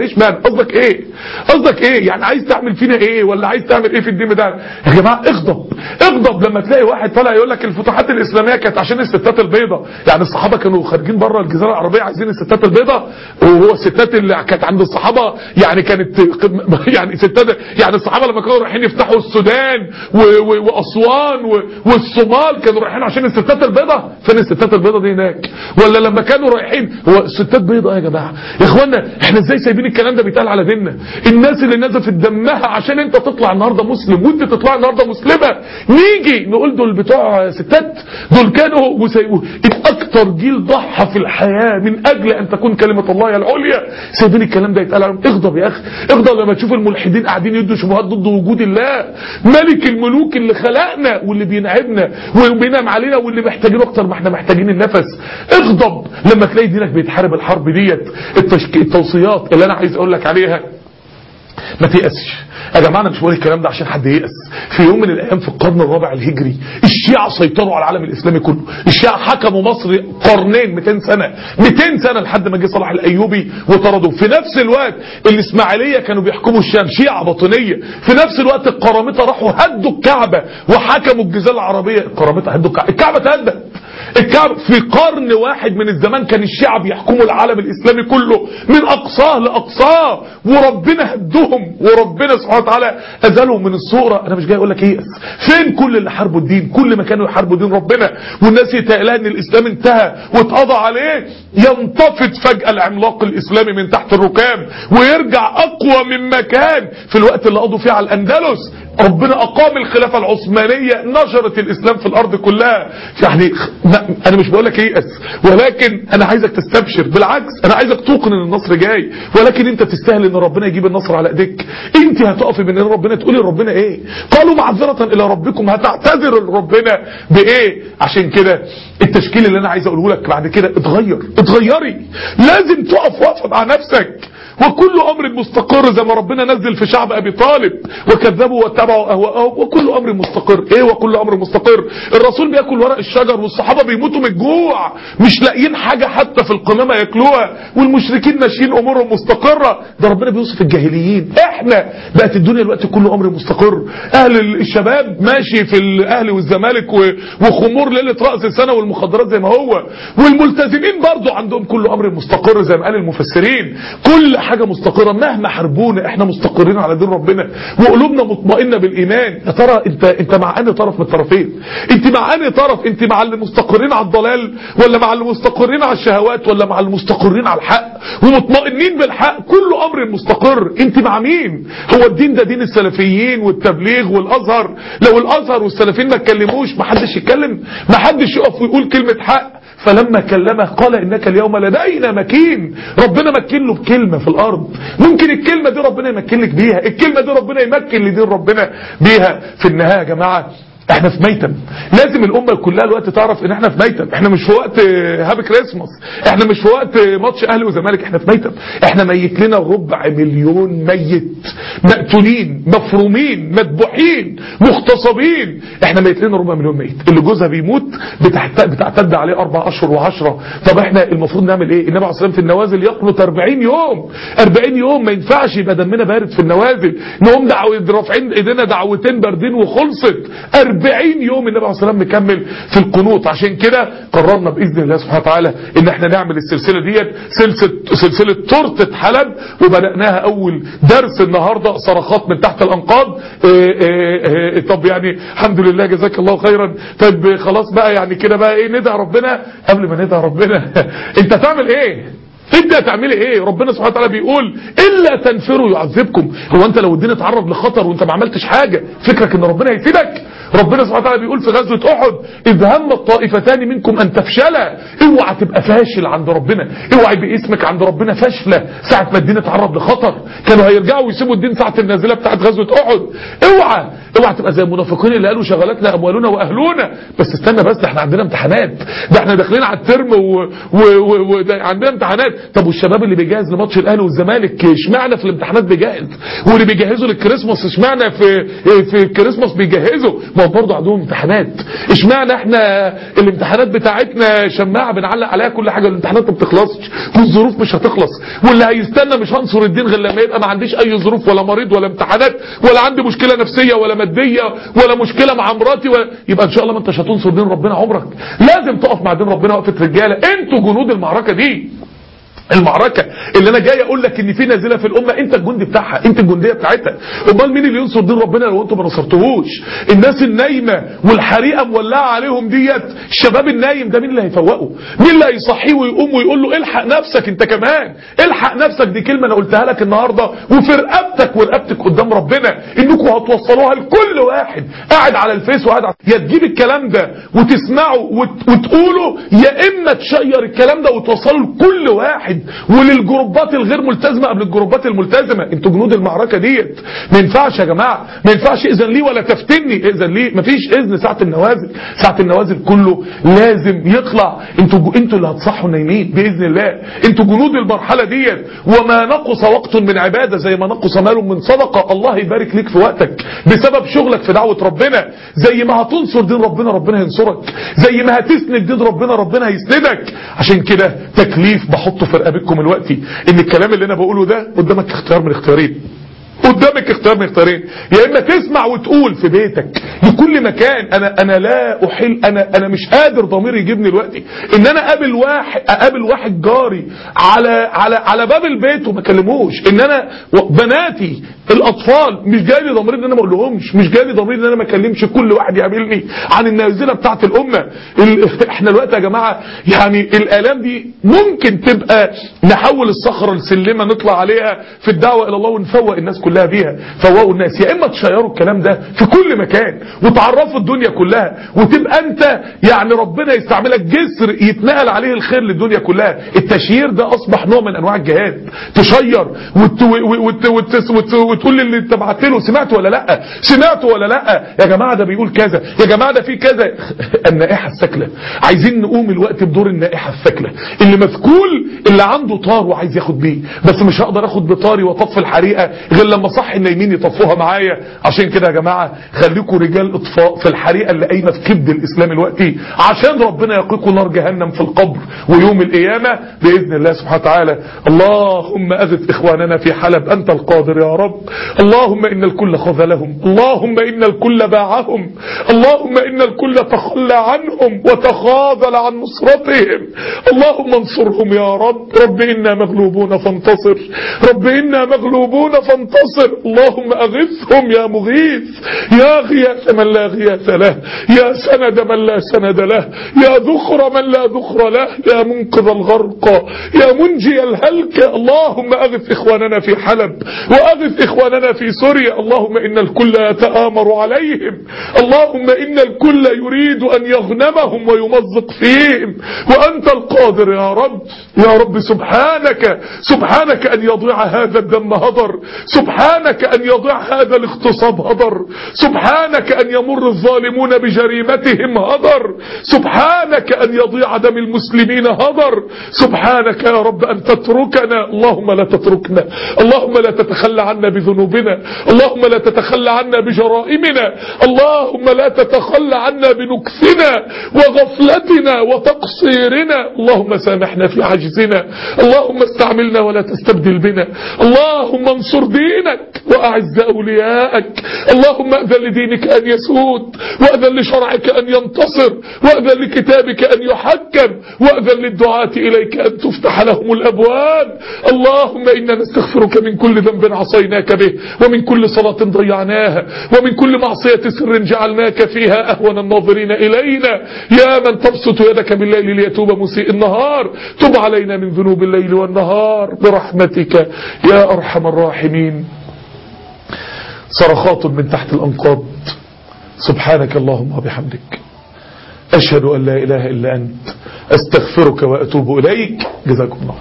قصدك ايه قصدك ايه يعني عايز تعمل فينا ايه ولا عايز تعمل ايه في الدين ده يا جماعه اغضب اغضب لما تلاقي واحد طالع يقول لك الفتوحات الاسلاميه كانت عشان الستات البيضاء يعني الصحابه كانوا خارجين بره الجزيره العربيه عايزين الستات البيضاء وهو الستات اللي كانت عند الصحابه يعني كانت يعني ستات يعني الصحابه لما كانوا رايحين يفتحوا السودان و- و- واسوان و- والصومال كانوا رايحين عشان الستات البيضاء فين الستات البيضاء دي هناك ولا لما كانوا رايحين هو الستات بيضاء يا جماعه يا اخوانا احنا ازاي سايبين الكلام ده بيتقال على ديننا الناس اللي نزفت دمها عشان انت تطلع النهارده مسلم وانت تطلع النهارده مسلمه نيجي نقول دول بتوع ستات دول كانوا وسيبوا اكتر جيل ضحى في الحياه من اجل ان تكون كلمه الله هي العليا سايبين الكلام ده يتقال عليهم اغضب يا اخي اغضب لما تشوف الملحدين قاعدين يدوا شبهات ضد وجود الله ملك الملوك اللي خلقنا واللي بينعمنا وبينعم علينا واللي محتاجين اكتر ما احنا محتاجين النفس اغضب لما تلاقي دينك بيتحارب الحرب ديت التشك... التوصيات اللي انا عايز اقول لك عليها ما تيأسش يا جماعه انا مش بقول الكلام ده عشان حد ييأس في يوم من الايام في القرن الرابع الهجري الشيعة سيطروا على العالم الاسلامي كله الشيعة حكموا مصر قرنين 200 سنة 200 سنة لحد ما جه صلاح الايوبي وطردوا في نفس الوقت الاسماعيليه كانوا بيحكموا الشام شيعة باطنية في نفس الوقت القرامطه راحوا هدوا الكعبة وحكموا الجزيرة العربية القرامطه هدوا الكعبة الكعبة تهدد الكعبة في قرن واحد من الزمان كان الشيعة بيحكموا العالم الإسلامي كله من أقصاه لأقصاه وربنا هدهم وربنا سبحانه وتعالى أزالهم من الصورة أنا مش جاي أقول لك إيه فين كل اللي حاربوا الدين كل ما كانوا يحاربوا دين ربنا والناس يتقلها إن الإسلام انتهى واتقضى عليه ينتفض فجأة العملاق الإسلامي من تحت الركام ويرجع أقوى مما كان في الوقت اللي قضوا فيه على الأندلس ربنا أقام الخلافة العثمانية نشرت الإسلام في الأرض كلها يعني ما- أنا مش بقول لك ييأس ولكن أنا عايزك تستبشر بالعكس أنا عايزك توقن إن النصر جاي ولكن أنت تستاهل إن ربنا يجيب النصر على إيديك أنت هتقفي بين ربنا تقولي لربنا إيه قالوا معذرة إلى ربكم هتعتذر لربنا بإيه عشان كده التشكيل اللي أنا عايز أقوله لك بعد كده اتغير اتغيري لازم تقف وقفة مع نفسك وكل امر مستقر زي ما ربنا نزل في شعب ابي طالب وكذبوا واتبعوا اهواءهم وكل امر مستقر ايه وكل امر مستقر الرسول بياكل ورق الشجر والصحابه بيموتوا من الجوع مش لاقيين حاجه حتى في القمامه ياكلوها والمشركين ماشيين امورهم مستقره ده ربنا بيوصف الجاهليين احنا بقت الدنيا دلوقتي كل امر مستقر اهل الشباب ماشي في الاهلي والزمالك و- وخمور ليله راس السنه والمخدرات زي ما هو والملتزمين برضو عندهم كل امر مستقر زي ما قال المفسرين كل حاجه مستقره مهما حاربونا احنا مستقرين على دين ربنا وقلوبنا مطمئنه بالايمان يا ترى انت انت مع انهي طرف من الطرفين انت مع انهي طرف انت مع اللي مستقرين على الضلال ولا مع اللي مستقرين على الشهوات ولا مع اللي مستقرين على الحق ومطمئنين بالحق كل امر مستقر انت مع مين هو الدين ده دين السلفيين والتبليغ والازهر لو الازهر والسلفيين ما اتكلموش ما حدش يتكلم ما حدش يقف ويقول كلمه حق فلما كلمه قال انك اليوم لدينا مكين ربنا مكن له بكلمه في الارض ممكن الكلمه دي ربنا يمكن لك بيها الكلمه دي ربنا يمكن لدين ربنا بيها في النهايه يا جماعه احنا في ميتم لازم الامه كلها الوقت تعرف ان احنا في ميتم احنا مش في وقت هابي كريسماس احنا مش في وقت ماتش اهلي وزمالك احنا في ميتم احنا ميت لنا ربع مليون ميت مقتولين مفرومين مذبوحين مغتصبين احنا ميت لنا ربع مليون ميت اللي جوزها بيموت بتحت... بتعتد عليه اربع اشهر وعشرة طب احنا المفروض نعمل ايه النبي عليه الصلاه والسلام في النوازل يقنط 40 يوم 40 يوم ما ينفعش يبقى دمنا بارد في النوازل نقوم دعو رافعين ايدينا دعوتين باردين وخلصت 40 يوم النبي عليه الصلاه والسلام مكمل في القنوط عشان كده قررنا باذن الله سبحانه وتعالى ان احنا نعمل السلسله ديت سلسله سلسله تورته حلب وبداناها اول درس النهارده صرخات من تحت الانقاض إيه إيه إيه طب يعني الحمد لله جزاك الله خيرا طيب خلاص بقى يعني كده بقى ايه ندعي ربنا قبل ما ندعي ربنا انت تعمل ايه انت هتعملي ايه ربنا سبحانه وتعالى بيقول الا تنفروا يعذبكم هو انت لو الدين اتعرض لخطر وانت ما عملتش حاجه فكرك ان ربنا هيسيبك ربنا سبحانه وتعالى بيقول في غزوه احد اذ هم الطائفتان منكم ان تفشلا اوعى تبقى فاشل عند ربنا اوعى يبقى اسمك عند ربنا فاشله ساعه ما الدين اتعرض لخطر كانوا هيرجعوا ويسيبوا الدين ساعه النازله بتاعت غزوه احد اوعى اوعى تبقى زي المنافقين اللي قالوا شغلتنا اموالنا واهلنا بس استنى بس ده احنا عندنا امتحانات ده احنا داخلين على الترم و... و... و... و... ده عندنا امتحانات طب والشباب اللي بيجهز لماتش الاهلي والزمالك اشمعنى في الامتحانات بيجهز واللي بيجهزوا للكريسماس اشمعنى في في الكريسماس بيجهزوا ما هو برضه عندهم امتحانات اشمعنى احنا الامتحانات بتاعتنا شماعه بنعلق عليها كل حاجه الامتحانات ما بتخلصش والظروف مش هتخلص واللي هيستنى مش هنصر الدين غير لما يبقى ما عنديش اي ظروف ولا مريض ولا امتحانات ولا عندي مشكله نفسيه ولا ماديه ولا مشكله مع مراتي ولا يبقى ان شاء الله ما انتش هتنصر دين ربنا عمرك لازم تقف مع دين ربنا وقفه رجاله انتوا جنود المعركه دي المعركة اللي انا جاي اقول لك ان في نازله في الامه انت الجندي بتاعها انت الجنديه بتاعتها امال مين اللي ينصر دين ربنا لو انتوا ما نصرتوهوش الناس النايمه والحريقه مولعه عليهم ديت الشباب النايم ده مين اللي هيفوقه مين اللي هيصحيه ويقوم ويقول له الحق نفسك انت كمان الحق نفسك دي كلمه انا قلتها لك النهارده وفي رقبتك ورقبتك قدام ربنا انكم هتوصلوها لكل واحد قاعد على الفيس وقاعد على... يا تجيب الكلام ده وتسمعه وت... وتقوله يا اما تشير الكلام ده وتوصله لكل واحد وللجروبات الغير ملتزمه قبل الجروبات الملتزمه انتوا جنود المعركه ديت ما ينفعش يا جماعه ما ينفعش اذن لي ولا تفتني اذن لي مفيش اذن ساعه النوازل ساعه النوازل كله لازم يطلع انتوا جو... انتوا اللي هتصحوا نايمين باذن الله انتوا جنود المرحله ديت وما نقص وقت من عباده زي ما نقص مال من صدقه الله يبارك ليك في وقتك بسبب شغلك في دعوه ربنا زي ما هتنصر دين ربنا ربنا هينصرك زي ما هتسند دين ربنا ربنا هيسندك عشان كده تكليف بحطه في رقبتكم دلوقتي ان الكلام اللي انا بقوله ده قدامك اختيار من اختيارين قدامك اختيار من اختيارين يا اما تسمع وتقول في بيتك لكل مكان انا انا لا احل انا انا مش قادر ضميري يجيبني دلوقتي ان انا اقابل واحد اقابل واحد جاري على على على باب البيت وما اكلموش ان انا بناتي الاطفال مش جاي لي ضميري ان انا ما اقولهمش مش جاي لي ضميري ان انا ما اكلمش كل واحد يقابلني عن النازله بتاعه الامه ال... احنا دلوقتي يا جماعه يعني الالام دي ممكن تبقى نحول الصخره لسلمه نطلع عليها في الدعوه الى الله ونفوق الناس كلها بيها فوقوا الناس يا اما تشيروا الكلام ده في كل مكان وتعرفوا الدنيا كلها وتبقى انت يعني ربنا يستعملك جسر يتنقل عليه الخير للدنيا كلها التشيير ده اصبح نوع من انواع الجهاد تشير وت... وت... وت... وت... وتقول للي انت بعت له سمعت ولا لا سمعت ولا لا يا جماعه ده بيقول كذا يا جماعه ده في كذا النائحه الساكله عايزين نقوم الوقت بدور النائحه الساكله اللي مسكول اللي عنده طار وعايز ياخد بيه بس مش هقدر اخد بطاري واطفي الحريقه غير لما صح النايمين يطفوها معايا عشان كده يا جماعه خليكم رجال اطفاء في الحريقه اللي قايمه في كبد الاسلام الوقتي عشان ربنا يقيكم نار جهنم في القبر ويوم القيامه باذن الله سبحانه وتعالى اللهم اغث اخواننا في حلب انت القادر يا رب اللهم ان الكل خذلهم اللهم ان الكل باعهم اللهم ان الكل تخلى عنهم وتخاذل عن نصرتهم اللهم انصرهم يا رب رب انا مغلوبون فانتصر رب انا مغلوبون فانتصر اللهم اغثهم يا مغيث يا غياث من لا غياث له يا سند من لا سند له يا ذخر من لا ذخر له يا منقذ الغرق يا منجي الهلك اللهم اغث اخواننا في حلب واغث اخواننا في سوريا اللهم ان الكل يتآمر عليهم اللهم ان الكل يريد ان يغنمهم ويمزق فيهم وانت القادر يا رب يا رب سبحانك سبحانك ان يضيع هذا الدم هدر سبحانك أن يضع هذا الاغتصاب هدر سبحانك أن يمر الظالمون بجريمتهم هدر سبحانك أن يضيع دم المسلمين هدر سبحانك يا رب أن تتركنا اللهم لا تتركنا اللهم لا تتخلى عنا بذنوبنا اللهم لا تتخلى عنا بجرائمنا اللهم لا تتخلى عنا بنكثنا وغفلتنا وتقصيرنا اللهم سامحنا في عجزنا اللهم استعملنا ولا تستبدل بنا اللهم انصر دينك وأعز أولياءك اللهم أذن لدينك أن يسود وأذن لشرعك أن ينتصر وأذن لكتابك أن يحكم وأذن للدعاة إليك أن تفتح لهم الأبواب اللهم إنا نستغفرك من كل ذنب عصيناك به ومن كل صلاة ضيعناها ومن كل معصية سر جعلناك فيها أهون الناظرين إلينا يا من تبسط يدك بالليل ليتوب مسيء النهار تب علينا من ذنوب الليل والنهار برحمتك يا أرحم الراحمين صرخات من تحت الأنقاض سبحانك اللهم وبحمدك أشهد أن لا إله إلا أنت أستغفرك وأتوب إليك جزاكم الله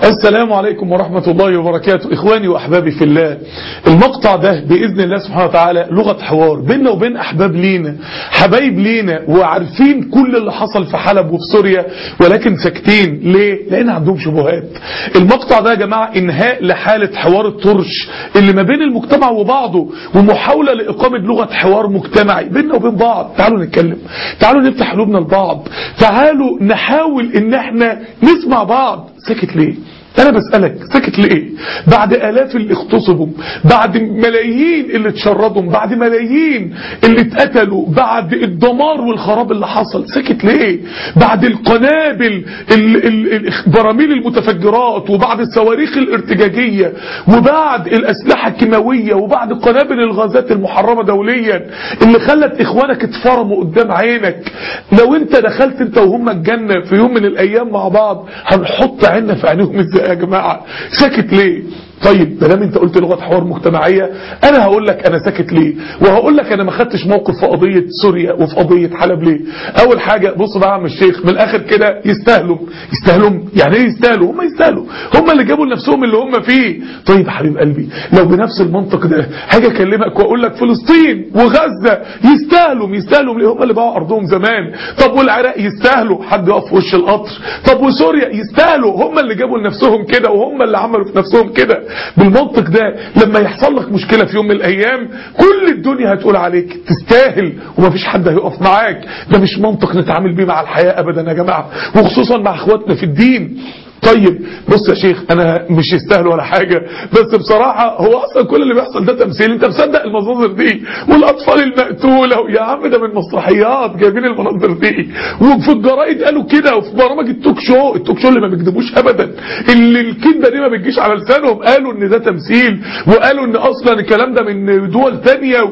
السلام عليكم ورحمة الله وبركاته إخواني وأحبابي في الله المقطع ده بإذن الله سبحانه وتعالى لغة حوار بيننا وبين أحباب لينا حبايب لينا وعارفين كل اللي حصل في حلب وفي سوريا ولكن ساكتين ليه؟ لأن عندهم شبهات المقطع ده يا جماعة إنهاء لحالة حوار الطرش اللي ما بين المجتمع وبعضه ومحاولة لإقامة لغة حوار مجتمعي بيننا وبين بعض تعالوا نتكلم تعالوا نفتح قلوبنا لبعض تعالوا نحاول إن احنا نسمع بعض ساكت ليه انا بسألك ساكت ليه بعد الاف اللي اغتصبوا بعد ملايين اللي اتشردوا بعد ملايين اللي اتقتلوا بعد الدمار والخراب اللي حصل ساكت ليه بعد القنابل ال ال ال براميل المتفجرات وبعد الصواريخ الارتجاجية وبعد الاسلحة الكيماوية وبعد قنابل الغازات المحرمة دوليا اللي خلت اخوانك اتفرموا قدام عينك لو انت دخلت انت وهم الجنة في يوم من الايام مع بعض هنحط عيننا في عينيهم ازاي يا جماعة ساكت ليه طيب ما انت قلت لغه حوار مجتمعيه انا هقول لك انا ساكت ليه وهقول لك انا ما خدتش موقف في قضيه سوريا وفي قضيه حلب ليه اول حاجه بص بقى يا عم الشيخ من الاخر كده يستاهلوا يستاهلوا يعني ايه يستاهلوا هم يستاهلوا هم اللي جابوا لنفسهم اللي هم فيه طيب يا حبيب قلبي لو بنفس المنطق ده هاجي اكلمك واقول لك فلسطين وغزه يستاهلوا يستاهلوا ليه هم اللي باعوا ارضهم زمان طب والعراق يستاهلوا حد يقف في وش القطر طب وسوريا يستاهلوا هم اللي جابوا لنفسهم كده وهم اللي عملوا في نفسهم كده بالمنطق ده لما يحصل لك مشكلة في يوم من الأيام كل الدنيا هتقول عليك تستاهل ومفيش حد هيقف معاك ده مش منطق نتعامل بيه مع الحياة أبدا يا جماعة وخصوصا مع اخواتنا في الدين طيب بص يا شيخ انا مش يستاهل ولا حاجة بس بصراحة هو اصلا كل اللي بيحصل ده تمثيل انت مصدق المناظر دي والاطفال المقتولة يا عم ده من مسرحيات جايبين المناظر دي وفي الجرايد قالوا كده وفي برامج التوك شو التوك شو اللي ما بيكذبوش ابدا اللي الكذبة دي ما بتجيش على لسانهم قالوا ان ده تمثيل وقالوا ان اصلا الكلام ده من دول تانية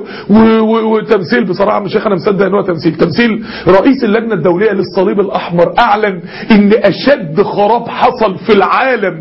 وتمثيل بصراحة مش شيخ انا مصدق ان هو تمثيل تمثيل رئيس اللجنة الدولية للصليب الاحمر اعلن ان اشد خراب حصل حصل في العالم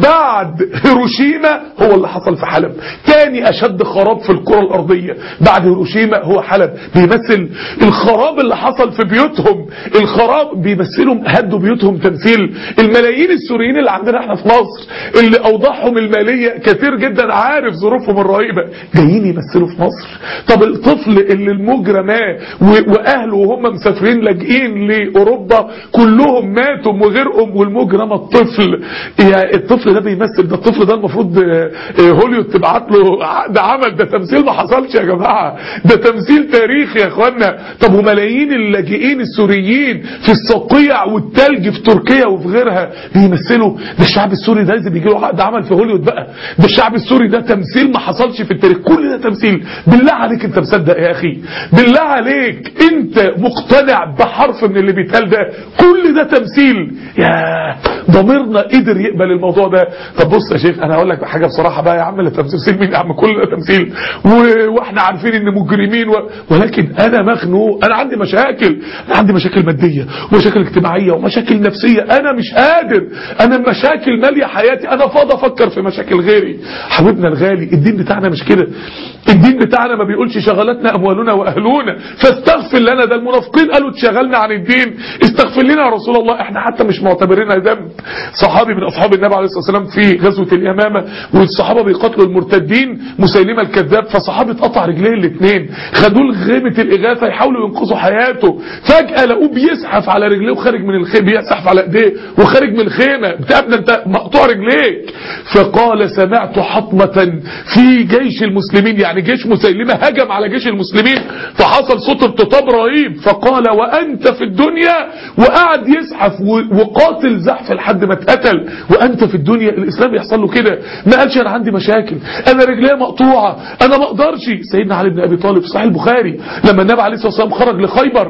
بعد هيروشيما هو اللي حصل في حلب تاني اشد خراب في الكرة الارضية بعد هيروشيما هو حلب بيمثل الخراب اللي حصل في بيوتهم الخراب بيمثلهم هدوا بيوتهم تمثيل الملايين السوريين اللي عندنا احنا في مصر اللي اوضاعهم المالية كثير جدا عارف ظروفهم الرهيبة جايين يمثلوا في مصر طب الطفل اللي المجرماه واهله وهم مسافرين لاجئين لاوروبا كلهم ماتوا وغيرهم والمجرمة الطفل الطفل يعني الطفل ده بيمثل ده الطفل ده المفروض هوليوود تبعت له عقد عمل ده تمثيل ما حصلش يا جماعة ده تمثيل تاريخي يا اخوانا طب وملايين اللاجئين السوريين في الصقيع والتلج في تركيا وفي غيرها بيمثلوا ده الشعب السوري ده لازم يجي له عقد عمل في هوليوود بقى ده الشعب السوري ده تمثيل ما حصلش في التاريخ كل ده تمثيل بالله عليك انت مصدق يا اخي بالله عليك انت مقتنع بحرف من اللي بيتقال ده كل ده تمثيل يا ضميرنا قدر يقبل الموضوع ده طب بص يا شيخ انا هقول لك حاجه بصراحه بقى يا عم لا تمثيل مين يا عم كل ده تمثيل و... واحنا عارفين ان مجرمين و... ولكن انا مخنوق انا عندي مشاكل انا عندي مشاكل ماديه ومشاكل اجتماعيه ومشاكل نفسيه انا مش قادر انا مشاكل ماليه حياتي انا فاضي افكر في مشاكل غيري حبيبنا الغالي الدين بتاعنا مش كده الدين بتاعنا ما بيقولش شغلتنا اموالنا واهلنا فاستغفر لنا ده المنافقين قالوا اتشغلنا عن الدين استغفر لنا يا رسول الله احنا حتى مش معتبرينها ذنب صحابي من اصحاب النبي عليه الصلاه والسلام في غزوه اليمامه والصحابه بيقاتلوا المرتدين مسيلمه الكذاب فصحابي اتقطع رجليه الاثنين خدوه لغيمه الاغاثه يحاولوا ينقذوا حياته فجاه لقوه بيزحف على رجليه وخارج من الخيمه بيزحف على ايديه وخارج من الخيمه بتاع انت مقطوع رجليك فقال سمعت حطمه في جيش المسلمين يعني جيش مسيلمه هجم على جيش المسلمين فحصل صوت ارتطام رهيب فقال وانت في الدنيا وقعد يزحف وقاتل زحف لحد ما اتقتل وانت في الدنيا الاسلام يحصل له كده ما قالش انا عندي مشاكل انا رجليا مقطوعه انا ما اقدرش سيدنا علي بن ابي طالب في صحيح البخاري لما النبي عليه الصلاه والسلام خرج لخيبر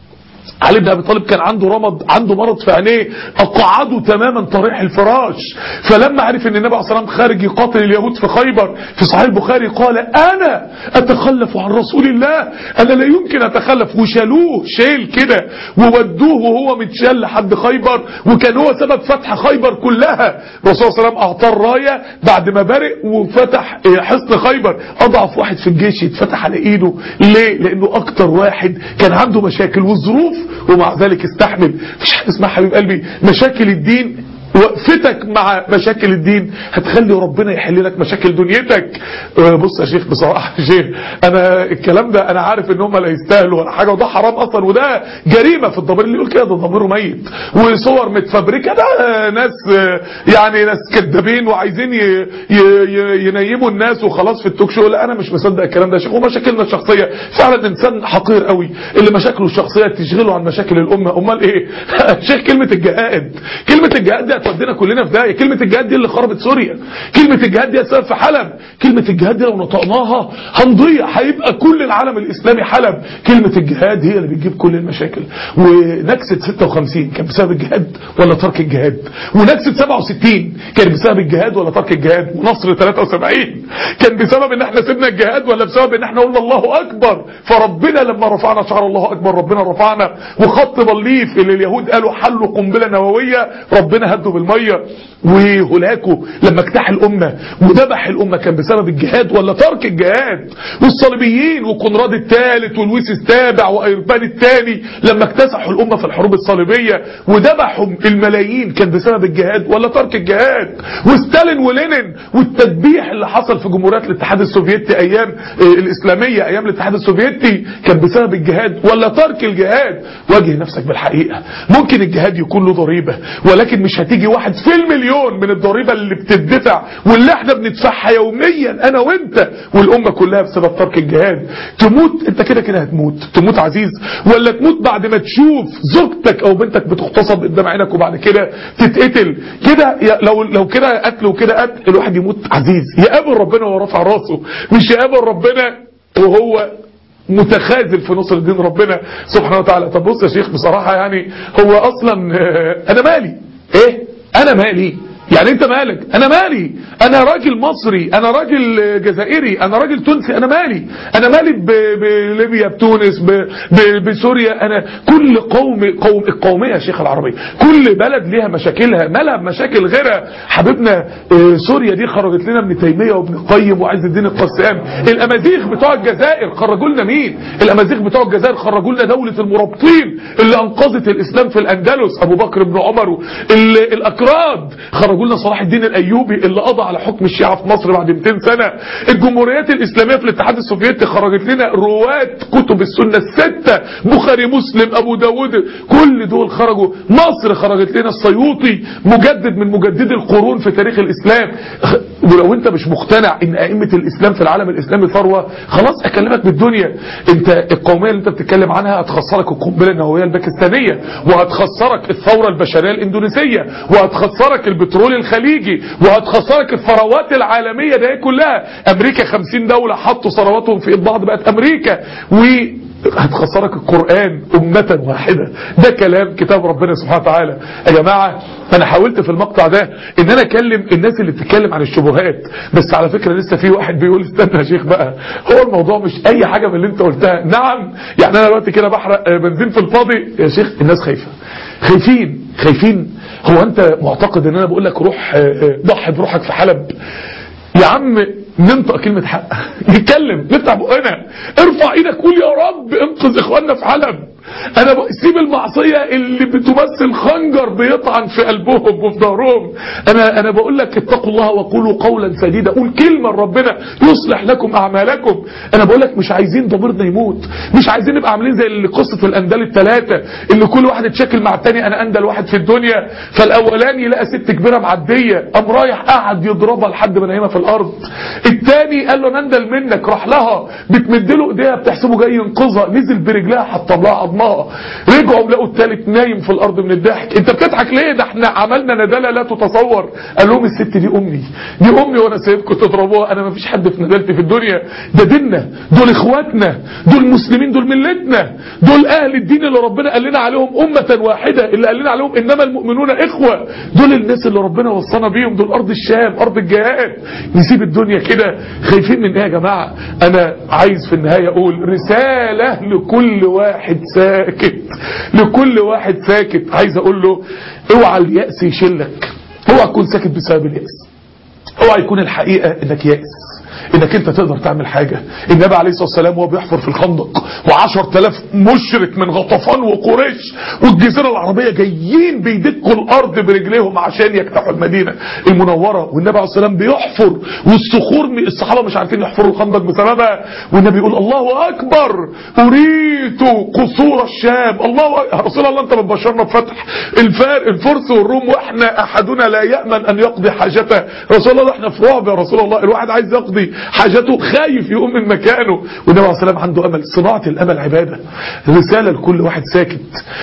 علي بن ابي طالب كان عنده رمض عنده مرض في عينيه اقعده تماما طريح الفراش فلما عرف ان النبي عليه الصلاه والسلام خارج يقاتل اليهود في خيبر في صحيح البخاري قال انا اتخلف عن رسول الله انا لا يمكن اتخلف وشالوه شيل كده وودوه وهو متشال لحد خيبر وكان هو سبب فتح خيبر كلها الرسول صلى الله عليه وسلم اعطاه الرايه بعد ما برئ وفتح حصن خيبر اضعف واحد في الجيش يتفتح على ايده ليه لانه اكتر واحد كان عنده مشاكل والظروف ومع ذلك استحمل مفيش حاجه اسمها حبيب قلبي مشاكل الدين وقفتك مع مشاكل الدين هتخلي ربنا يحل لك مشاكل دنيتك بص يا شيخ بصراحة يا شيخ انا الكلام ده انا عارف ان هم لا يستاهلوا ولا حاجة وده حرام اصلا وده جريمة في الضمير اللي يقول كده ده ضميره ميت وصور متفبركة ده ناس يعني ناس كذابين وعايزين ي... ي... ينيموا الناس وخلاص في التوك شو لا انا مش مصدق الكلام ده يا شيخ ومشاكلنا الشخصية فعلا انسان حقير قوي اللي مشاكله الشخصية تشغله عن مشاكل الامة امال ايه شيخ كلمة الجهاد كلمة الجهاد دي هتودينا كلنا في داهيه كلمة الجهاد دي اللي خربت سوريا كلمة الجهاد دي السبب في حلب كلمة الجهاد دي لو نطقناها هنضيع هيبقى كل العالم الاسلامي حلب كلمة الجهاد هي اللي بتجيب كل المشاكل ونكسة 56 كان بسبب الجهاد ولا ترك الجهاد ونكسة 67 كان بسبب الجهاد ولا ترك الجهاد ونصر 73 كان بسبب ان احنا سيبنا الجهاد ولا بسبب ان احنا قلنا الله اكبر فربنا لما رفعنا شعار الله اكبر ربنا رفعنا وخط بليف اللي اليهود قالوا حلوا قنبله نوويه ربنا هده بالميه وهلاكه لما اجتاح الامه وذبح الامه كان بسبب الجهاد ولا ترك الجهاد والصليبيين وكونراد الثالث ولويس السابع وايربان الثاني لما اكتسحوا الامه في الحروب الصليبيه وذبحوا الملايين كان بسبب الجهاد ولا ترك الجهاد وستالين ولينين والتذبيح اللي حصل في جمهوريات الاتحاد السوفيتي ايام الاسلاميه ايام الاتحاد السوفيتي كان بسبب الجهاد ولا ترك الجهاد واجه نفسك بالحقيقه ممكن الجهاد يكون له ضريبه ولكن مش هتيجي واحد في المليون من الضريبه اللي بتدفع واللي احنا بندفعها يوميا انا وانت والامه كلها بسبب ترك الجهاد تموت انت كده كده هتموت تموت عزيز ولا تموت بعد ما تشوف زوجتك او بنتك بتغتصب قدام عينك وبعد كده تتقتل كده لو لو كده قتل وكده قتل الواحد يموت عزيز يقابل ربنا وهو رافع راسه مش يقابل ربنا وهو متخاذل في نصر دين ربنا سبحانه وتعالى طب بص يا شيخ بصراحة يعني هو اصلا انا مالي ايه انا مالي يعني انت مالك انا مالي انا راجل مصري انا راجل جزائري انا راجل تونسي انا مالي انا مالي بليبيا بتونس بسوريا انا كل قوم قوم القوميه يا شيخ العربيه كل بلد ليها مشاكلها مالها بمشاكل غيرها حبيبنا سوريا دي خرجت لنا ابن تيميه وابن القيم وعز الدين القسام الامازيغ بتوع الجزائر خرجوا لنا مين الامازيغ بتوع الجزائر خرجوا لنا دوله المرابطين اللي انقذت الاسلام في الاندلس ابو بكر بن عمر الاكراد خرجوا لنا صلاح الدين الايوبي اللي قضى على حكم الشيعة في مصر بعد 200 سنة الجمهوريات الاسلامية في الاتحاد السوفيتي خرجت لنا رواة كتب السنة الستة بخاري مسلم ابو داود كل دول خرجوا مصر خرجت لنا السيوطي مجدد من مجددي القرون في تاريخ الاسلام ولو انت مش مقتنع ان ائمة الاسلام في العالم الاسلامي ثروة خلاص اكلمك بالدنيا انت القومية اللي انت بتتكلم عنها هتخسرك القنبلة النووية الباكستانية وهتخسرك الثورة البشرية الاندونيسية وهتخسرك البترول الخليجي وهتخسرك الثروات العالمية ده كلها امريكا 50 دولة حطوا ثرواتهم في ايد بعض بقت امريكا و هتخسرك القرآن أمة واحدة ده كلام كتاب ربنا سبحانه وتعالى يا جماعة أنا حاولت في المقطع ده إن أنا أكلم الناس اللي بتتكلم عن الشبهات بس على فكرة لسه في واحد بيقول استنى يا شيخ بقى هو الموضوع مش أي حاجة من اللي أنت قلتها نعم يعني أنا دلوقتي كده بحرق بنزين في الفاضي يا شيخ الناس خايفة خايفين خايفين هو أنت معتقد إن أنا بقول لك روح ضحي بروحك في حلب يا عم ننطق كلمة حق نتكلم نفتح بقنا ارفع ايدك قول يا رب انقذ اخواننا في حلب انا سيب المعصية اللي بتمثل خنجر بيطعن في قلبهم وفي ظهرهم انا انا بقول لك اتقوا الله وقولوا قولا سديدا قول كلمة لربنا يصلح لكم اعمالكم انا بقول لك مش عايزين ضميرنا يموت مش عايزين نبقى عاملين زي اللي قصة الاندال الثلاثة اللي كل واحد اتشكل مع الثاني انا اندل واحد في الدنيا فالاولاني لقى ست كبيرة معدية قام رايح قعد يضربها لحد ما نايمها في الارض الثاني قال له انا اندل منك راح لها بتمد له ايديها بتحسبه جاي ينقذها نزل برجلها حطم لها عظمها رجعوا لقوا الثالث نايم في الارض من الضحك انت بتضحك ليه ده احنا عملنا ندالة لا تتصور قال لهم الست دي امي دي امي وانا سايبكم تضربوها انا ما فيش حد في ندالتي في الدنيا ده ديننا دول اخواتنا دول مسلمين دول ملتنا دول اهل الدين اللي ربنا قال لنا عليهم امة واحدة اللي قال لنا عليهم انما المؤمنون اخوة دول الناس اللي ربنا وصانا بيهم دول ارض الشام ارض الجهاد نسيب الدنيا كده خايفين من ايه يا جماعة انا عايز في النهاية اقول رسالة لكل واحد ساكت لكل واحد ساكت عايز اقول له اوعى اليأس يشلك اوعى تكون ساكت بسبب اليأس اوعى يكون الحقيقة انك يأس انك انت تقدر تعمل حاجة النبي عليه الصلاة والسلام وهو بيحفر في الخندق وعشر تلاف مشرك من غطفان وقريش والجزيرة العربية جايين بيدكوا الارض برجليهم عشان يفتحوا المدينة المنورة والنبي عليه الصلاة والسلام بيحفر والصخور الصحابة مش عارفين يحفروا الخندق بسببها والنبي يقول الله اكبر اريد قصور الشام الله أكبر. رسول الله انت بتبشرنا بفتح الفار الفرس والروم واحنا احدنا لا يامن ان يقضي حاجته رسول الله احنا في رعب يا رسول الله الواحد عايز يقضي حاجته خايف يقوم من مكانه والنبي عليه الصلاه والسلام عنده امل صناعه الامل عباده رساله لكل واحد ساكت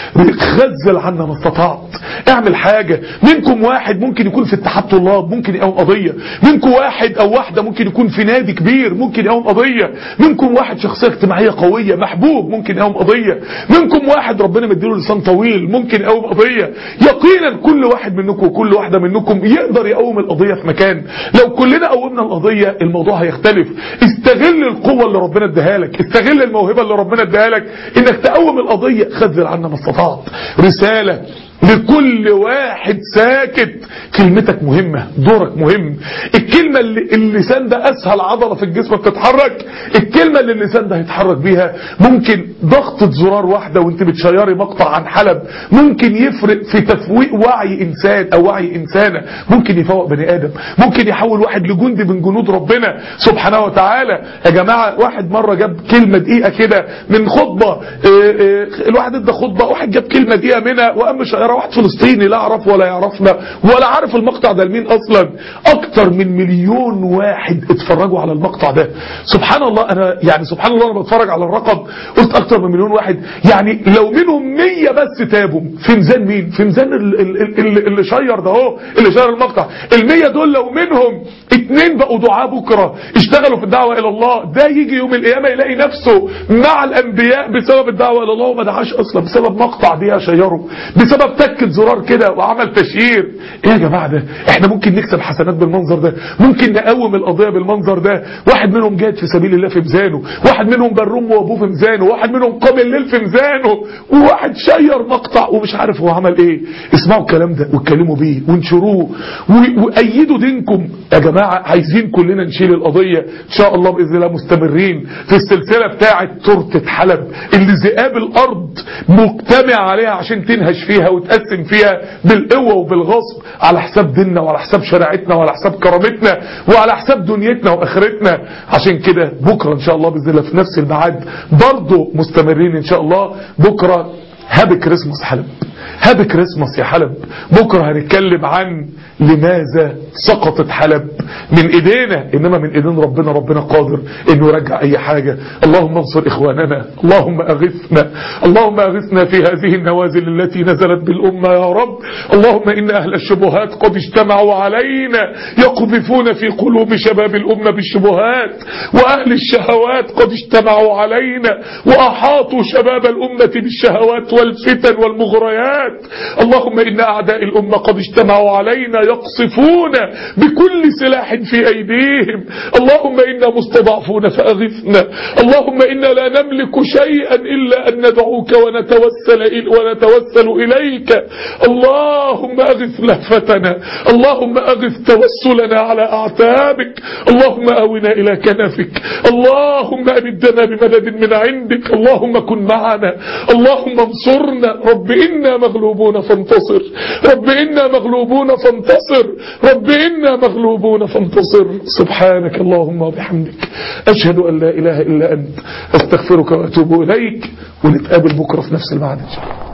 خزل عنا ما استطعت اعمل حاجه منكم واحد ممكن يكون في اتحاد طلاب ممكن يقوم قضيه منكم واحد او واحده ممكن يكون في نادي كبير ممكن يقوم قضيه منكم واحد شخصيه اجتماعيه قويه محبوب ممكن يقوم قضيه منكم واحد ربنا مديله لسان طويل ممكن يقوم قضيه يقينا كل واحد منكم وكل واحده منكم يقدر يقوم القضيه في مكان لو كلنا قومنا القضيه الموضوع هيختلف استغل القوه اللي ربنا اداها لك استغل الموهبه اللي ربنا اداها لك انك تقوم القضيه خذل عنا ما استطعت رساله لكل واحد ساكت كلمتك مهمة دورك مهم الكلمة اللي اللسان ده أسهل عضلة في الجسم بتتحرك الكلمة اللي اللسان ده هيتحرك بيها ممكن ضغطة زرار واحدة وانت بتشيري مقطع عن حلب ممكن يفرق في تفويق وعي إنسان أو وعي إنسانة ممكن يفوق بني آدم ممكن يحول واحد لجندي من جنود ربنا سبحانه وتعالى يا جماعة واحد مرة جاب كلمة دقيقة كده من خطبة اه اه الواحد ادى خطبة واحد جاب كلمة دقيقة منها وقام شيرها واحد فلسطيني لا اعرف ولا يعرفنا ولا عارف المقطع ده لمين اصلا اكتر من مليون واحد اتفرجوا على المقطع ده سبحان الله انا يعني سبحان الله انا بتفرج على الرقم قلت اكتر من مليون واحد يعني لو منهم 100 بس تابوا في ميزان مين في ميزان اللي شير ده اهو اللي شير المقطع ال100 دول لو منهم اتنين بقوا دعاء بكره اشتغلوا في الدعوه الى الله ده يجي يوم القيامه يلاقي نفسه مع الانبياء بسبب الدعوه الى الله وما دعاش اصلا بسبب مقطع دي شيره بسبب تكه زرار كده وعمل تشيير ايه يا جماعه ده احنا ممكن نكسب حسنات بالمنظر ده ممكن نقوم القضيه بالمنظر ده واحد منهم جاد في سبيل الله في ميزانه واحد منهم بروم وابوه في ميزانه واحد منهم قام الليل في ميزانه وواحد شير مقطع ومش عارف هو عمل ايه اسمعوا الكلام ده واتكلموا بيه وانشروه وايدوا دينكم يا جماعه عايزين كلنا نشيل القضيه ان شاء الله باذن الله مستمرين في السلسله بتاعه تورته حلب اللي ذئاب الارض مجتمع عليها عشان تنهش فيها وتقسم فيها بالقوه وبالغصب على حساب ديننا وعلى حساب شريعتنا وعلى حساب كرامتنا وعلى حساب دنيتنا واخرتنا عشان كده بكره ان شاء الله باذن الله في نفس الميعاد برضه مستمرين ان شاء الله بكره هابي كريسماس حلب هابي كريسماس يا حلب بكره هنتكلم عن لماذا سقطت حلب من ايدينا انما من ايدين ربنا ربنا قادر انه يرجع اي حاجة اللهم انصر اخواننا اللهم اغثنا اللهم اغثنا في هذه النوازل التي نزلت بالامة يا رب اللهم ان اهل الشبهات قد اجتمعوا علينا يقذفون في قلوب شباب الامة بالشبهات واهل الشهوات قد اجتمعوا علينا واحاطوا شباب الامة بالشهوات والفتن والمغريات اللهم ان اعداء الامة قد اجتمعوا علينا يقصفون بكل سلاح في أيديهم اللهم إنا مستضعفون فأغثنا اللهم إنا لا نملك شيئا إلا أن ندعوك ونتوسل, إل ونتوسل إليك اللهم أغث لهفتنا اللهم أغث توسلنا على أعتابك اللهم أونا إلى كنفك اللهم أمدنا بمدد من عندك اللهم كن معنا اللهم انصرنا رب إنا مغلوبون فانتصر رب إنا مغلوبون فانتصر فانتصر رب إنا مغلوبون فانتصر سبحانك اللهم وبحمدك أشهد أن لا إله إلا أنت أستغفرك وأتوب إليك ونتقابل بكرة في نفس المعنى إن شاء الله